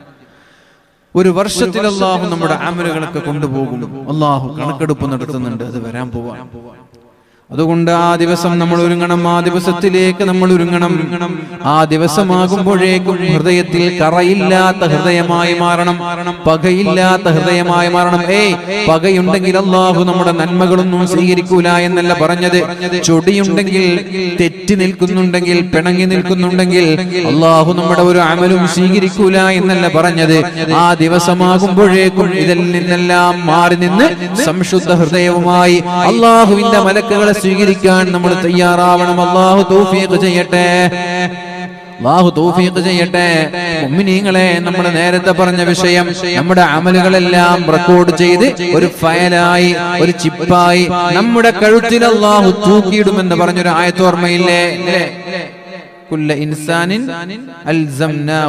ഒരു വർഷത്തിൽ അള്ളാഹു നമ്മുടെ അമലുകളൊക്കെ കൊണ്ടുപോകും അള്ളാഹു കണക്കെടുപ്പ് നടത്തുന്നുണ്ട് അത് വരാൻ പോവാ അതുകൊണ്ട് ആ ദിവസം നമ്മൾ ഒരുങ്ങണം ആ ദിവസത്തിലേക്ക് നമ്മൾ ഒരുങ്ങണം ആ ദിവസമാകുമ്പോഴേക്കും ഹൃദയത്തിൽ കറയില്ലാത്ത ഹൃദയമായി മാറണം പകയില്ലാത്ത ഹൃദയമായി മാറണം ഏയ് പകയുണ്ടെങ്കിൽ അള്ളാഹു നമ്മുടെ നന്മകളൊന്നും സ്വീകരിക്കൂല എന്നല്ല പറഞ്ഞത് ചൊടിയുണ്ടെങ്കിൽ തെറ്റി നിൽക്കുന്നുണ്ടെങ്കിൽ പിണങ്ങി നിൽക്കുന്നുണ്ടെങ്കിൽ അള്ളാഹു നമ്മുടെ ഒരു അമലും സ്വീകരിക്കൂല എന്നല്ല പറഞ്ഞത് ആ ദിവസമാകുമ്പോഴേക്കും ഇതിൽ നിന്നെല്ലാം മാറി നിന്ന് സംശുദ്ധ ഹൃദയവുമായി അള്ളാഹുവിന്റെ മലക്കുകളെ സ്വീകരിക്കാൻ നമ്മൾ തയ്യാറാവണം അള്ളാഹു തൗഫീഖ് ചെയ്യട്ടെ അള്ളാഹു തൗഫീഖ് ചെയ്യട്ടെ മുഅ്മിനീങ്ങളെ നമ്മൾ നേരത്തെ പറഞ്ഞ വിഷയം നമ്മുടെ അമലുകളെല്ലാം റെക്കോർഡ് ചെയ്ത് ഒരു ഫയലായി ഒരു ചിപ്പായി നമ്മുടെ കഴുത്തിൽ അള്ളാഹു തൂക്കിയിടുമെന്ന് പറഞ്ഞൊരു ആയത്തോർമ്മയില്ലേ അല്ലേ كل إنسان ألزمناه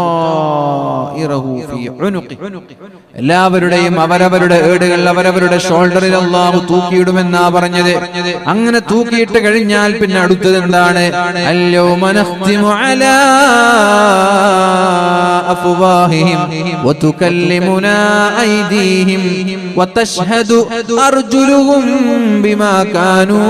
طائره في عنقه എല്ലാവരുടെയും അവരവരുടെ ഏടുകൾ അവരവരുടെ ഷോൾഡറിൽ അള്ളാഹു തൂക്കിയിടുമെന്നാ പറഞ്ഞത് അങ്ങനെ തൂക്കിയിട്ട് കഴിഞ്ഞാൽ പിന്നെ അടുത്തത് എന്താണ് اليوم نختم على أفواههم وتكلمنا أيديهم وتشهد أرجلهم بما كانوا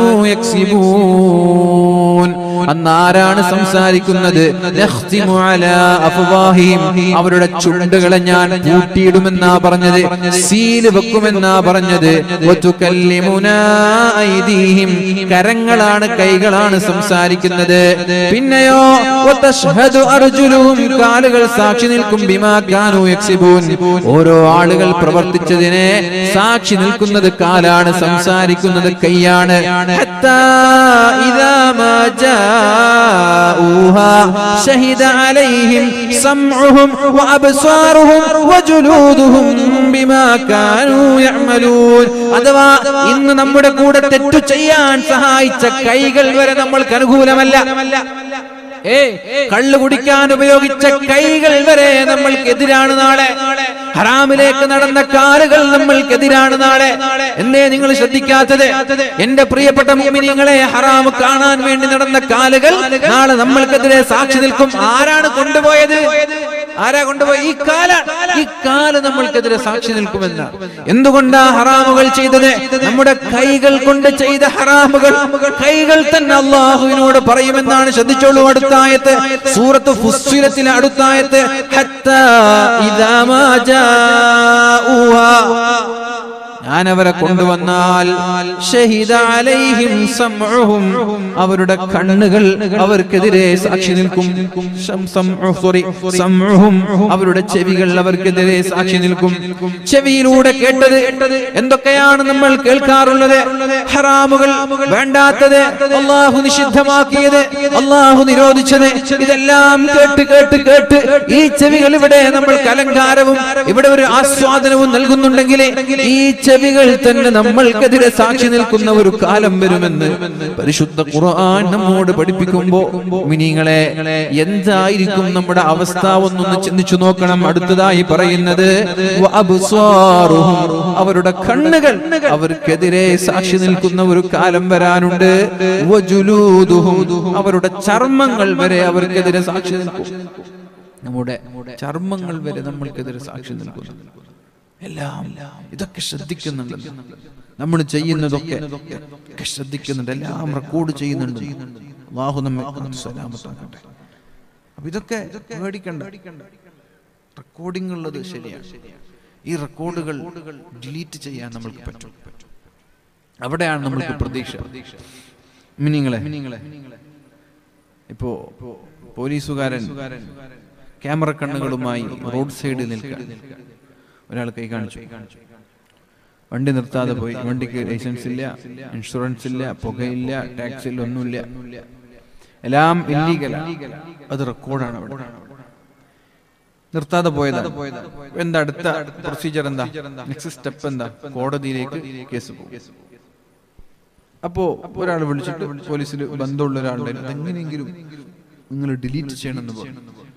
يكسبون അന്ന് ആരാണ് സംസാരിക്കുന്നത് നഖ്തിമു അലാ അഫ്വാഹിം. അവരുടെ ചുണ്ടുകളെ ഞാൻ പൂട്ടിയിടുമെന്നാ പറഞ്ഞത് സീല് വെക്കുമെന്നാ പറഞ്ഞത് വതുകല്ലിമുനാ ഐദീഹിം. കരങ്ങളാണ് കൈകളാണ് സംസാരിക്കുന്നത് പിന്നെയോ വതശ്ഹദു അർജുലുഹും. കാലുകൾ സാക്ഷി നിൽക്കും ബിമാ കാനൂ യക്സിബൂൻ ഓരോ ആളുകൾ പ്രവർത്തിച്ചതിനെ സാക്ഷി നിൽക്കുന്നത് കാലാണ് സംസാരിക്കുന്നത് കൈയാണ് ഹത്താ ഇദാ മാ جاءوها شهد عليهم سمعهم وأبصارهم وجلودهم بما كانوا يعملون അഥവാ ഇന്ന് നമ്മുടെ കൂടെ തെറ്റു ചെയ്യാൻ സഹായിച്ച കൈകൾ വരെ നമ്മൾക്ക് അനുകൂലമല്ല ഏ കള്ളു കുടിക്കാൻ ഉപയോഗിച്ച കൈകൾ വരെ നമ്മൾക്കെതിരാണ് നാളെ ഹറാമിലേക്ക് നടന്ന കാലുകൾ നമ്മൾക്കെതിരാണ് നാളെ എന്നെ നിങ്ങൾ ശ്രദ്ധിക്കാത്തത് എന്റെ പ്രിയപ്പെട്ട മുഅ്മിനീങ്ങളെ ഹറാം കാണാൻ വേണ്ടി നടന്ന കാലുകൾ നാളെ നമ്മൾക്കെതിരെ സാക്ഷി നിൽക്കും ആരാണ് കൊണ്ടുപോയത് ആരാ കൊണ്ടുപോയി ഈ കാല ഈ കാല് നമ്മൾക്കെതിരെ സാക്ഷി നിൽക്കുമെന്ന് എന്തുകൊണ്ടാ ഹറാമുകൾ ചെയ്തത് നമ്മുടെ കൈകൾ കൊണ്ട് ചെയ്ത ഹറാമുകൾ കൈകൾ തന്നെ അള്ളാഹുവിനോട് പറയുമെന്നാണ് ശ്രദ്ധിച്ചോളൂ അടുത്തായത്ത് സൂറത്ത് ഫുസ്സിലത്തിലെ അടുത്തായത്ത് ഹത്താ ഇദാ മാ ജാഊഹാ ഞാൻ അവരെ കൊണ്ടുവന്നാൽ ഷഹിദ അലൈഹിം സംഉഹും അവരുടെ കണ്ണുകൾ അവർക്കെതിരെ സാക്ഷി നിൽക്കും ഷം- സംഉ, sorry, സംഉഹും അവരുടെ ചെവികൾ അവർക്കെതിരെ സാക്ഷി നിൽക്കും ചെവിയിലൂടെ കേട്ടത് എന്തൊക്കെയാണ് നമ്മൾ കേൾക്കാറുള്ളത് ഹറാമുകൾ വേണ്ടാത്തത് അള്ളാഹു നിഷിദ്ധമാക്കിയത് അള്ളാഹു നിരോധിച്ചത് ഇതെല്ലാം കേട്ട് കേട്ട് കേട്ട് ഈ ചെവികൾ ഇവിടെ നമ്മൾക്ക് അലങ്കാരവും ഇവിടെ ഒരു ആസ്വാദനവും നൽകുന്നുണ്ടെങ്കിൽ ഈ ചെവികൾ തന്നെ നമ്മൾക്കെതിരെ സാക്ഷി നിൽക്കുന്ന ഒരു കാലം വരുമെന്ന് പരിശുദ്ധ ഖുർആൻ നമ്മോട് പഠിപ്പിക്കുമ്പോ മിനിങ്ങളെ എന്തായിരിക്കും നമ്മുടെ അവസ്ഥ ഒന്നൊന്ന് ചിന്തിച്ചു നോക്കണം അടുത്തതായി പറയുന്നത് വഅബ്സ്വാറുഹും. അവരുടെ കണ്ണുകൾ അവർക്കെതിരെ സാക്ഷി നിൽക്കുന്ന ഒരു കാലം വരാനുണ്ട് വജുലൂദുഹും. അവരുടെ ചർമ്മങ്ങൾ വരെ അവർക്കെതിരെ സാക്ഷി നിൽക്കും നമ്മുടെ ചർമ്മങ്ങൾ വരെ നമ്മൾക്കെതിരെ സാക്ഷി നിൽക്കുന്നു എല്ലാം ഇതൊക്കെ ശ്രദ്ധിക്കുന്നുണ്ട് നമ്മൾ ചെയ്യുന്നതൊക്കെ ഒക്കെ ശ്രദ്ധിക്കുന്നുണ്ട് എല്ലാം റെക്കോർഡ് ചെയ്യുന്നുണ്ട് അള്ളാഹു നമ്മെ കാത്ത് സലാമത്താക്കട്ടെ അപ്പൊ ഇതൊക്കെ പേടിക്കണ്ട റെക്കോർഡിംഗ് ഉള്ളത് ശരിയാണ് ഈ റെക്കോർഡുകൾ ഡിലീറ്റ് ചെയ്യാൻ നമ്മൾക്ക് പറ്റും അവിടെയാണ് നമ്മൾക്ക് പ്രതീക്ഷ മിനിങ്ങളെ ഇപ്പോ പോലീസുകാരൻ ക്യാമറ കണ്ണുകളുമായി റോഡ് സൈഡിൽ നിൽക്കുക ഒരാൾ കൈ കാണിച്ചു വണ്ടി നിർത്താതെ പോയി വണ്ടിക്ക് ലൈസൻസ് ഇല്ല ഇൻഷുറൻസ് ഇല്ല പുകയില്ല ടാക്സ് ഇല്ല ഒന്നുമില്ല എല്ലാം ഇല്ലീഗൽ അത് റെക്കോർഡാണ് അവിടെ നിർത്താതെ പോയതാണ് എന്താ അടുത്ത പ്രൊസീജിയർ എന്താ നെക്സ്റ്റ് സ്റ്റെപ്പ് എന്താ കോടതിയിലേക്ക് കേസ് പോകും അപ്പോ ഒരാൾ വിളിച്ചിട്ട് പോലീസിൽ ബന്ധമുള്ള ഒരാളുടെ അതെങ്ങനെയെങ്കിലും നിങ്ങൾ ഡിലീറ്റ് ചെയ്യണമെന്ന് പറഞ്ഞു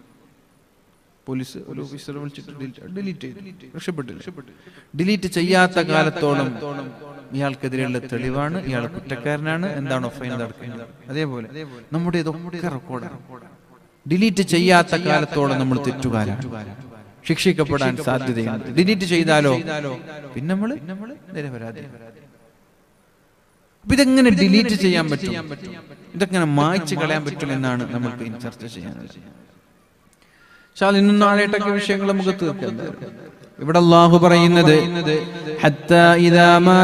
പോലീസ് ഒരു ഓഫീസറെ വിളിച്ചിട്ട് ഡിലീറ്റ് ചെയ്തു രക്ഷപ്പെട്ടില്ല ഡിലീറ്റ് ചെയ്യാത്ത കാലത്തോളം ഇയാൾക്കെതിരെയുള്ള തെളിവാണ് ഇയാൾ കുറ്റക്കാരനാണ് എന്താണോ ഫൈൻ നടക്കുന്നത് അതേപോലെ നമ്മുടെ ഇതൊക്കെ റെക്കോർഡാണ് ഡിലീറ്റ് ചെയ്യാത്ത കാലത്തോളം നമ്മൾ തെറ്റുകാരാണ് ശിക്ഷിക്കപ്പെടാൻ സാധ്യതയുണ്ട് ഡിലീറ്റ് ചെയ്താലോ പിന്നെ നമ്മള് നിരപരാധി അപ്പൊ ഇതെങ്ങനെ ഡിലീറ്റ് ചെയ്യാൻ പറ്റും ഇതെങ്ങനെ മായ്ച്ചു കളയാൻ പറ്റും എന്നാണ് നമുക്ക് ഇനി ചർച്ച ചെയ്യാനുള്ളത് പക്ഷെ ഇന്നും നാളെയായിട്ടൊക്കെ വിഷയങ്ങൾ നമുക്ക് തീർക്കാം ഇവിടെ അള്ളാഹു പറയുന്നത് حتى إذا ما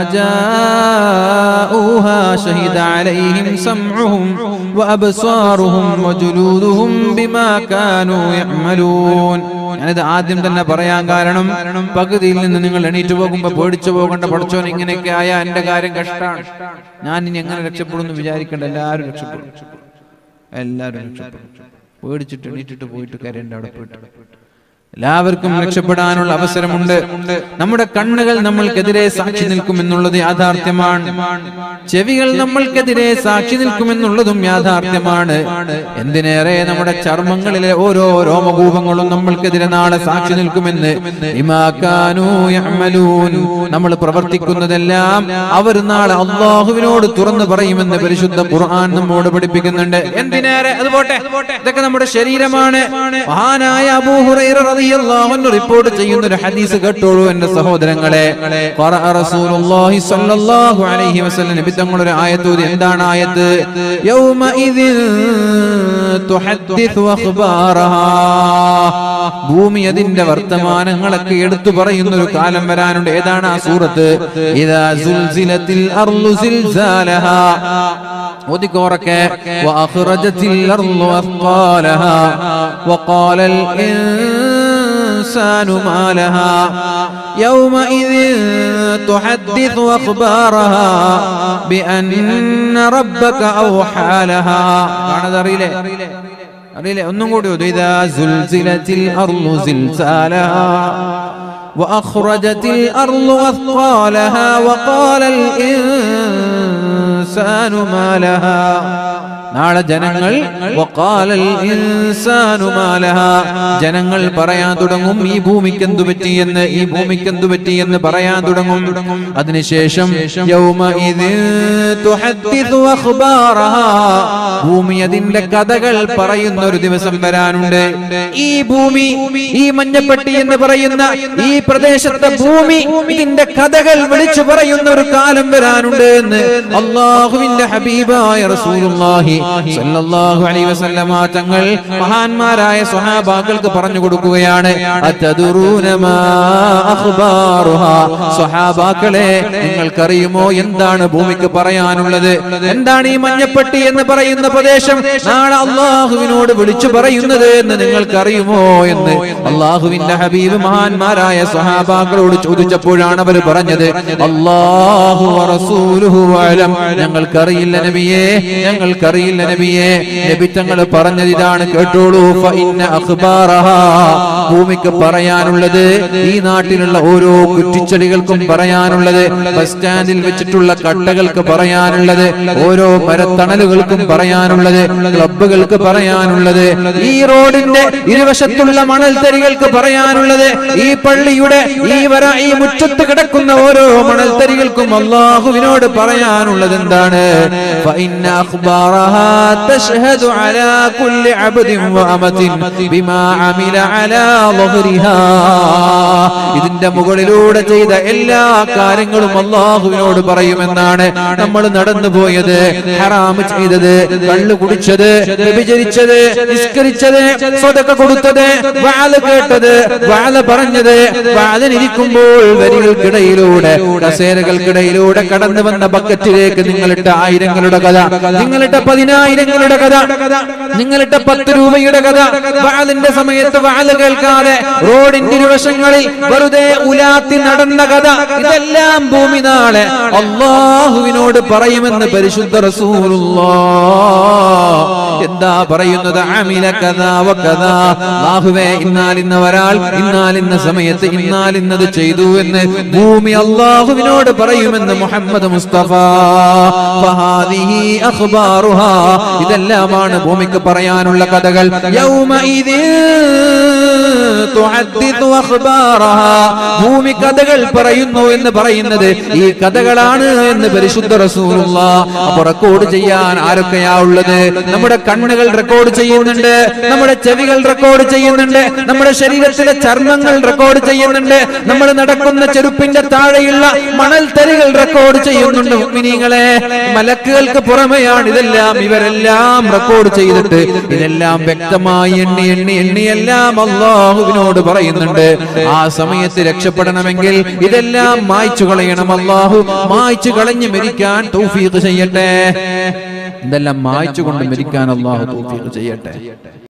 جاءوها شهد عليهم سمعهم وأبصارهم وجلودهم بما كانوا يعملون ഞാനിത് ആദ്യം തന്നെ പറയാൻ കാരണം പകുതിയിൽ നിന്ന് നിങ്ങൾ എണീറ്റ് പോകുമ്പോ പേടിച്ചു പോകേണ്ട പഠിച്ചോൻ ഇങ്ങനെയൊക്കെ ആയ എന്റെ കാര്യം കഷ്ടാണ് ഞാൻ ഇനി എങ്ങനെ രക്ഷപ്പെടുന്നു വിചാരിക്കേണ്ട എല്ലാവരും രക്ഷപ്പെടും എല്ലാവരും രക്ഷപ്പെടും പേടിച്ചിട്ട് എണീറ്റിട്ട് പോയിട്ട് കരയുണ്ട് അവിടെ പോയിട്ട് എല്ലാവർക്കും രക്ഷപ്പെടാനുള്ള അവസരമുണ്ട് നമ്മുടെ കണ്ണുകൾ നമ്മൾക്കെതിരെ സാക്ഷി നിൽക്കുമെന്നുള്ളത് യാഥാർത്ഥ്യമാണ് ചെവികൾ നമ്മൾക്കെതിരെ സാക്ഷി നിൽക്കുമെന്നുള്ളതും യാഥാർത്ഥ്യമാണ് എന്തിനേറെ നമ്മുടെ ചർമ്മങ്ങളിലെ ഓരോ രോമകൂപങ്ങളും നമ്മൾക്കെതിരെ നാളെ സാക്ഷി നിൽക്കുമെന്ന് ഇമാക്കാനൂ യഅമലൂൻ. നമ്മൾ പ്രവർത്തിക്കുന്നതെല്ലാം അവർ നാളെ അള്ളാഹുവിനോട് തുറന്നു പറയുമെന്ന് പരിശുദ്ധ ഖുർആൻ നമ്മോട് പഠിപ്പിക്കുന്നുണ്ട് എന്തിനേറെ അത് പോട്ടെ ഇതൊക്കെ നമ്മുടെ ശരീരമാണ് മഹാനായ അബൂ ഹുറൈറ റളിയല്ലാഹു അൻഹു റിപ്പോർട്ട് ചെയ്യുന്ന ഒരു ഹദീസ് കേട്ടോളൂ എന്റെ സഹോദരങ്ങളെ ഖറഅ റസൂലുള്ളാഹി സ്വല്ലല്ലാഹു അലൈഹി വസല്ലം നബി തങ്ങൾ ഒരു ആയത്ത് ഓതി എന്താണ് ആയത്ത് യൗമ ഇദിൻ തുഹദ്ദിഥു അഖ്ബാറഹാ ഭൂമി അതിന്റെ വർത്തമാനങ്ങളൊക്കെ എടുത്തു പറയുന്ന ഒരു കാലം വരാനുണ്ട് ഏതാണ് ആ സൂറത്ത് ഇദാ സുൽസിലത്തിൽ അർളു സിൽസാലഹാ ഒതുക്കോറക്കെ وأخرجت الأرض أثقالها وقال الإنسان ما لها يومئذ تحدث أخبارها بأن ربك أوحى لها കാണത് അറിയില്ലേ അറിയില്ലേ ഒന്നും കൂടി ഓതു. إذا زلزلت الأرض زلزالها وأخرجت الأرض أثقالها وقال الإنسان ما لها നാളെ ജനങ്ങൾ വഖാലൽ ഇൻസാനു മാ ലഹാ. ജനങ്ങൾ പറയാൻ തുടങ്ങും ഈ ഭൂമിക്ക് എന്തു പറ്റിയെന്ന് ഈ ഭൂമിക്ക് എന്തു പറ്റിയെന്ന് പറയാൻ തുടങ്ങും അതിനുശേഷം യൗമഇദിൻ തുഹദ്ദിഥു അഖ്ബാറഹാ. ഭൂമി അതിന്റെ കഥകൾ പറയുന്ന ഒരു ദിവസം വരാനുണ്ട് ഈ ഭൂമി ഈ മഞ്ഞപ്പെട്ടി എന്ന് പറയുന്ന ഈ പ്രദേശത്തെ ഭൂമി ഇതിന്റെ കഥകൾ വിളിച്ചു പറയുന്ന ഒരു കാലം വരാനുണ്ട് എന്ന് അള്ളാഹുവിന്റെ ഹബീബായ റസൂലുള്ളാഹി സല്ലല്ലാഹു അലൈഹി വസല്ലമ തങ്ങൾ മഹാന്മാരായ സ്വഹാബാക്കൾക്ക് പറഞ്ഞു കൊടുക്കുകയാണ് അതദുറൂന മാ അഖ്ബാറുഹാ സ്വഹാബാക്കളെ നിങ്ങൾക്കറിയുമോ എന്താണ് ഭൂമിക്ക് പറയാനുള്ളത് എന്താണ് ഈ മഞ്ഞപ്പെട്ടി എന്ന് പറയുന്ന പ്രദേശം നാളെ അള്ളാഹുവിനോട് വിളിച്ചു പറയുന്നത് എന്ന് നിങ്ങൾക്കറിയുമോ എന്ന് അള്ളാഹുവിന്റെ ഹബീബ് മഹാന്മാരായ സ്വഹാബാക്കളോട് ചോദിച്ചപ്പോഴാണ് അവർ പറഞ്ഞത് അള്ളാഹു റസൂലുഹു അലം ഞങ്ങൾക്കറിയില്ല നബിയെ ഞങ്ങൾക്കറിയില്ല നബിയെ നബി തങ്ങൾ പറഞ്ഞത് ഇതാണ് കേട്ടോളൂ ഫഇന്ന അഖ്ബാറഹാ ഭൂമിക്ക് പറയാനുള്ളത് ഈ നാട്ടിലുള്ള ഓരോ കുറ്റിച്ചെടികൾക്കും പറയാനുള്ളത് ബസ് സ്റ്റാൻഡിൽ വെച്ചിട്ടുള്ള കട്ടകൾക്ക് പറയാനുള്ളത് ഓരോ മരത്തണലുകൾക്കും പറയാനുള്ളത് ക്ലബുകൾക്ക് പറയാനുള്ളത് ഈ റോഡിന്റെ ഇരുവശത്തുള്ള മണൽത്തരികൾക്ക് പറയാനുള്ളത് ഈ പള്ളിയുടെ ഈ വര ഈ മുറ്റത്ത് കിടക്കുന്ന ഓരോ മണൽത്തരികൾക്കും അള്ളാഹുവിനോട് പറയാനുള്ളത് എന്താണ് فإن أخبارها تشهد على كل عبد وأمة بما عمل على ظهرها ഇതിന്റെ മുകളിലൂടെ ചെയ്ത എല്ലാ കാര്യങ്ങളും അള്ളാഹുവിനോട് പറയുമെന്നാണ് നമ്മൾ നടന്നു പോയത് ഹറാമ് ചെയ്തത് കള്ളു കുടിച്ചത് വ്യഭിചരിച്ചത് നിസ്കരിച്ചത് സ്വതക്ക കൊടുത്തത് വാല് കേട്ടത് വാല് പറഞ്ഞത് വാലിനിരിക്കുമ്പോൾ വരികൾക്കിടയിലൂടെ കസേരകൾക്കിടയിലൂടെ കടന്നു വന്ന ബക്കറ്റിലേക്ക് നിങ്ങളിട്ട ആയിരങ്ങളുടെ കഥ നിങ്ങളിട്ട പതിനായിരങ്ങളുടെ കഥ നിങ്ങളിട്ട പത്ത് രൂപയുടെ കഥ വാലിന്റെ സമയത്ത് വാല് കേൾക്കാതെ റോഡിന്റെ ഇരുവശങ്ങളിൽ വെറുതെ ഉലാത്തി നടന്ന കഥ ഇതെല്ലാം ഭൂമി നാളെ അള്ളാഹുവിനോട് പറയുമെന്ന് പരിശുദ്ധ റസൂലുള്ളാ എന്താ പറയുന്നത് അമില കഥ വകഥ അല്ലാഹുവേ ഇന്നാലിന്ന ഒരാൾ ഇന്നാലിന്ന സമയത്ത് ഇന്നാലിന്നത് ചെയ്തു എന്ന് ഭൂമി അള്ളാഹുവിനോട് പറയുമെന്ന് മുഹമ്മദ് മുസ്തഫ ഫഹാദിഹി അഖ്ബാറുഹാ ഇതെല്ലാമാണ് ഭൂമിക്ക് പറയാനുള്ള കഥകൾ യൗമഇദിൻ തുഹദ്ദിഥു അഖ്ബാറഹാ ഭൂമി കഥകൾ പറയുന്നു എന്ന് പറയുന്നത് ഈ കഥകളാണ് എന്ന് പരിശുദ്ധ റസൂലുള്ള അപ്പൊ റെക്കോർഡ് ചെയ്യാൻ ആരൊക്കെയാ ഉള്ളത് നമ്മുടെ കണ്ണുകൾ റെക്കോർഡ് ചെയ്യുന്നുണ്ട് നമ്മുടെ ചെവികൾ റെക്കോർഡ് ചെയ്യുന്നുണ്ട് നമ്മുടെ ശരീരത്തിലെ ചർമ്മങ്ങൾ റെക്കോർഡ് ചെയ്യുന്നുണ്ട് നമ്മൾ നടക്കുന്ന ചെരുപ്പിന്റെ താഴെയുള്ള മണൽ തരികൾ റെക്കോർഡ് ചെയ്യുന്നുണ്ട് മുഅ്മിനീങ്ങളെ മലക്കുകൾക്ക് പുറമെയാണ് ഇതെല്ലാം ഇവരെല്ലാം റെക്കോർഡ് ചെയ്തിട്ട് ഇതെല്ലാം വ്യക്തമായി എണ്ണി എണ്ണി എണ്ണിയെല്ലാം അള്ളാഹുവിനോട് പറയുന്നുണ്ട് ആ സമയത്ത് രക്ഷപ്പെടണമെങ്കിൽ ഇതെല്ലാം മായ്ച്ചു കളയണം അള്ളാഹു മായ്ച്ചു കളഞ്ഞ് മരിക്കാൻ തൗഫീഖ് ചെയ്യട്ടെ ഇതെല്ലാം മായ്ച്ചു കൊണ്ട് മരിക്കാൻ അള്ളാഹു തൗഫീഖ് ചെയ്യട്ടെ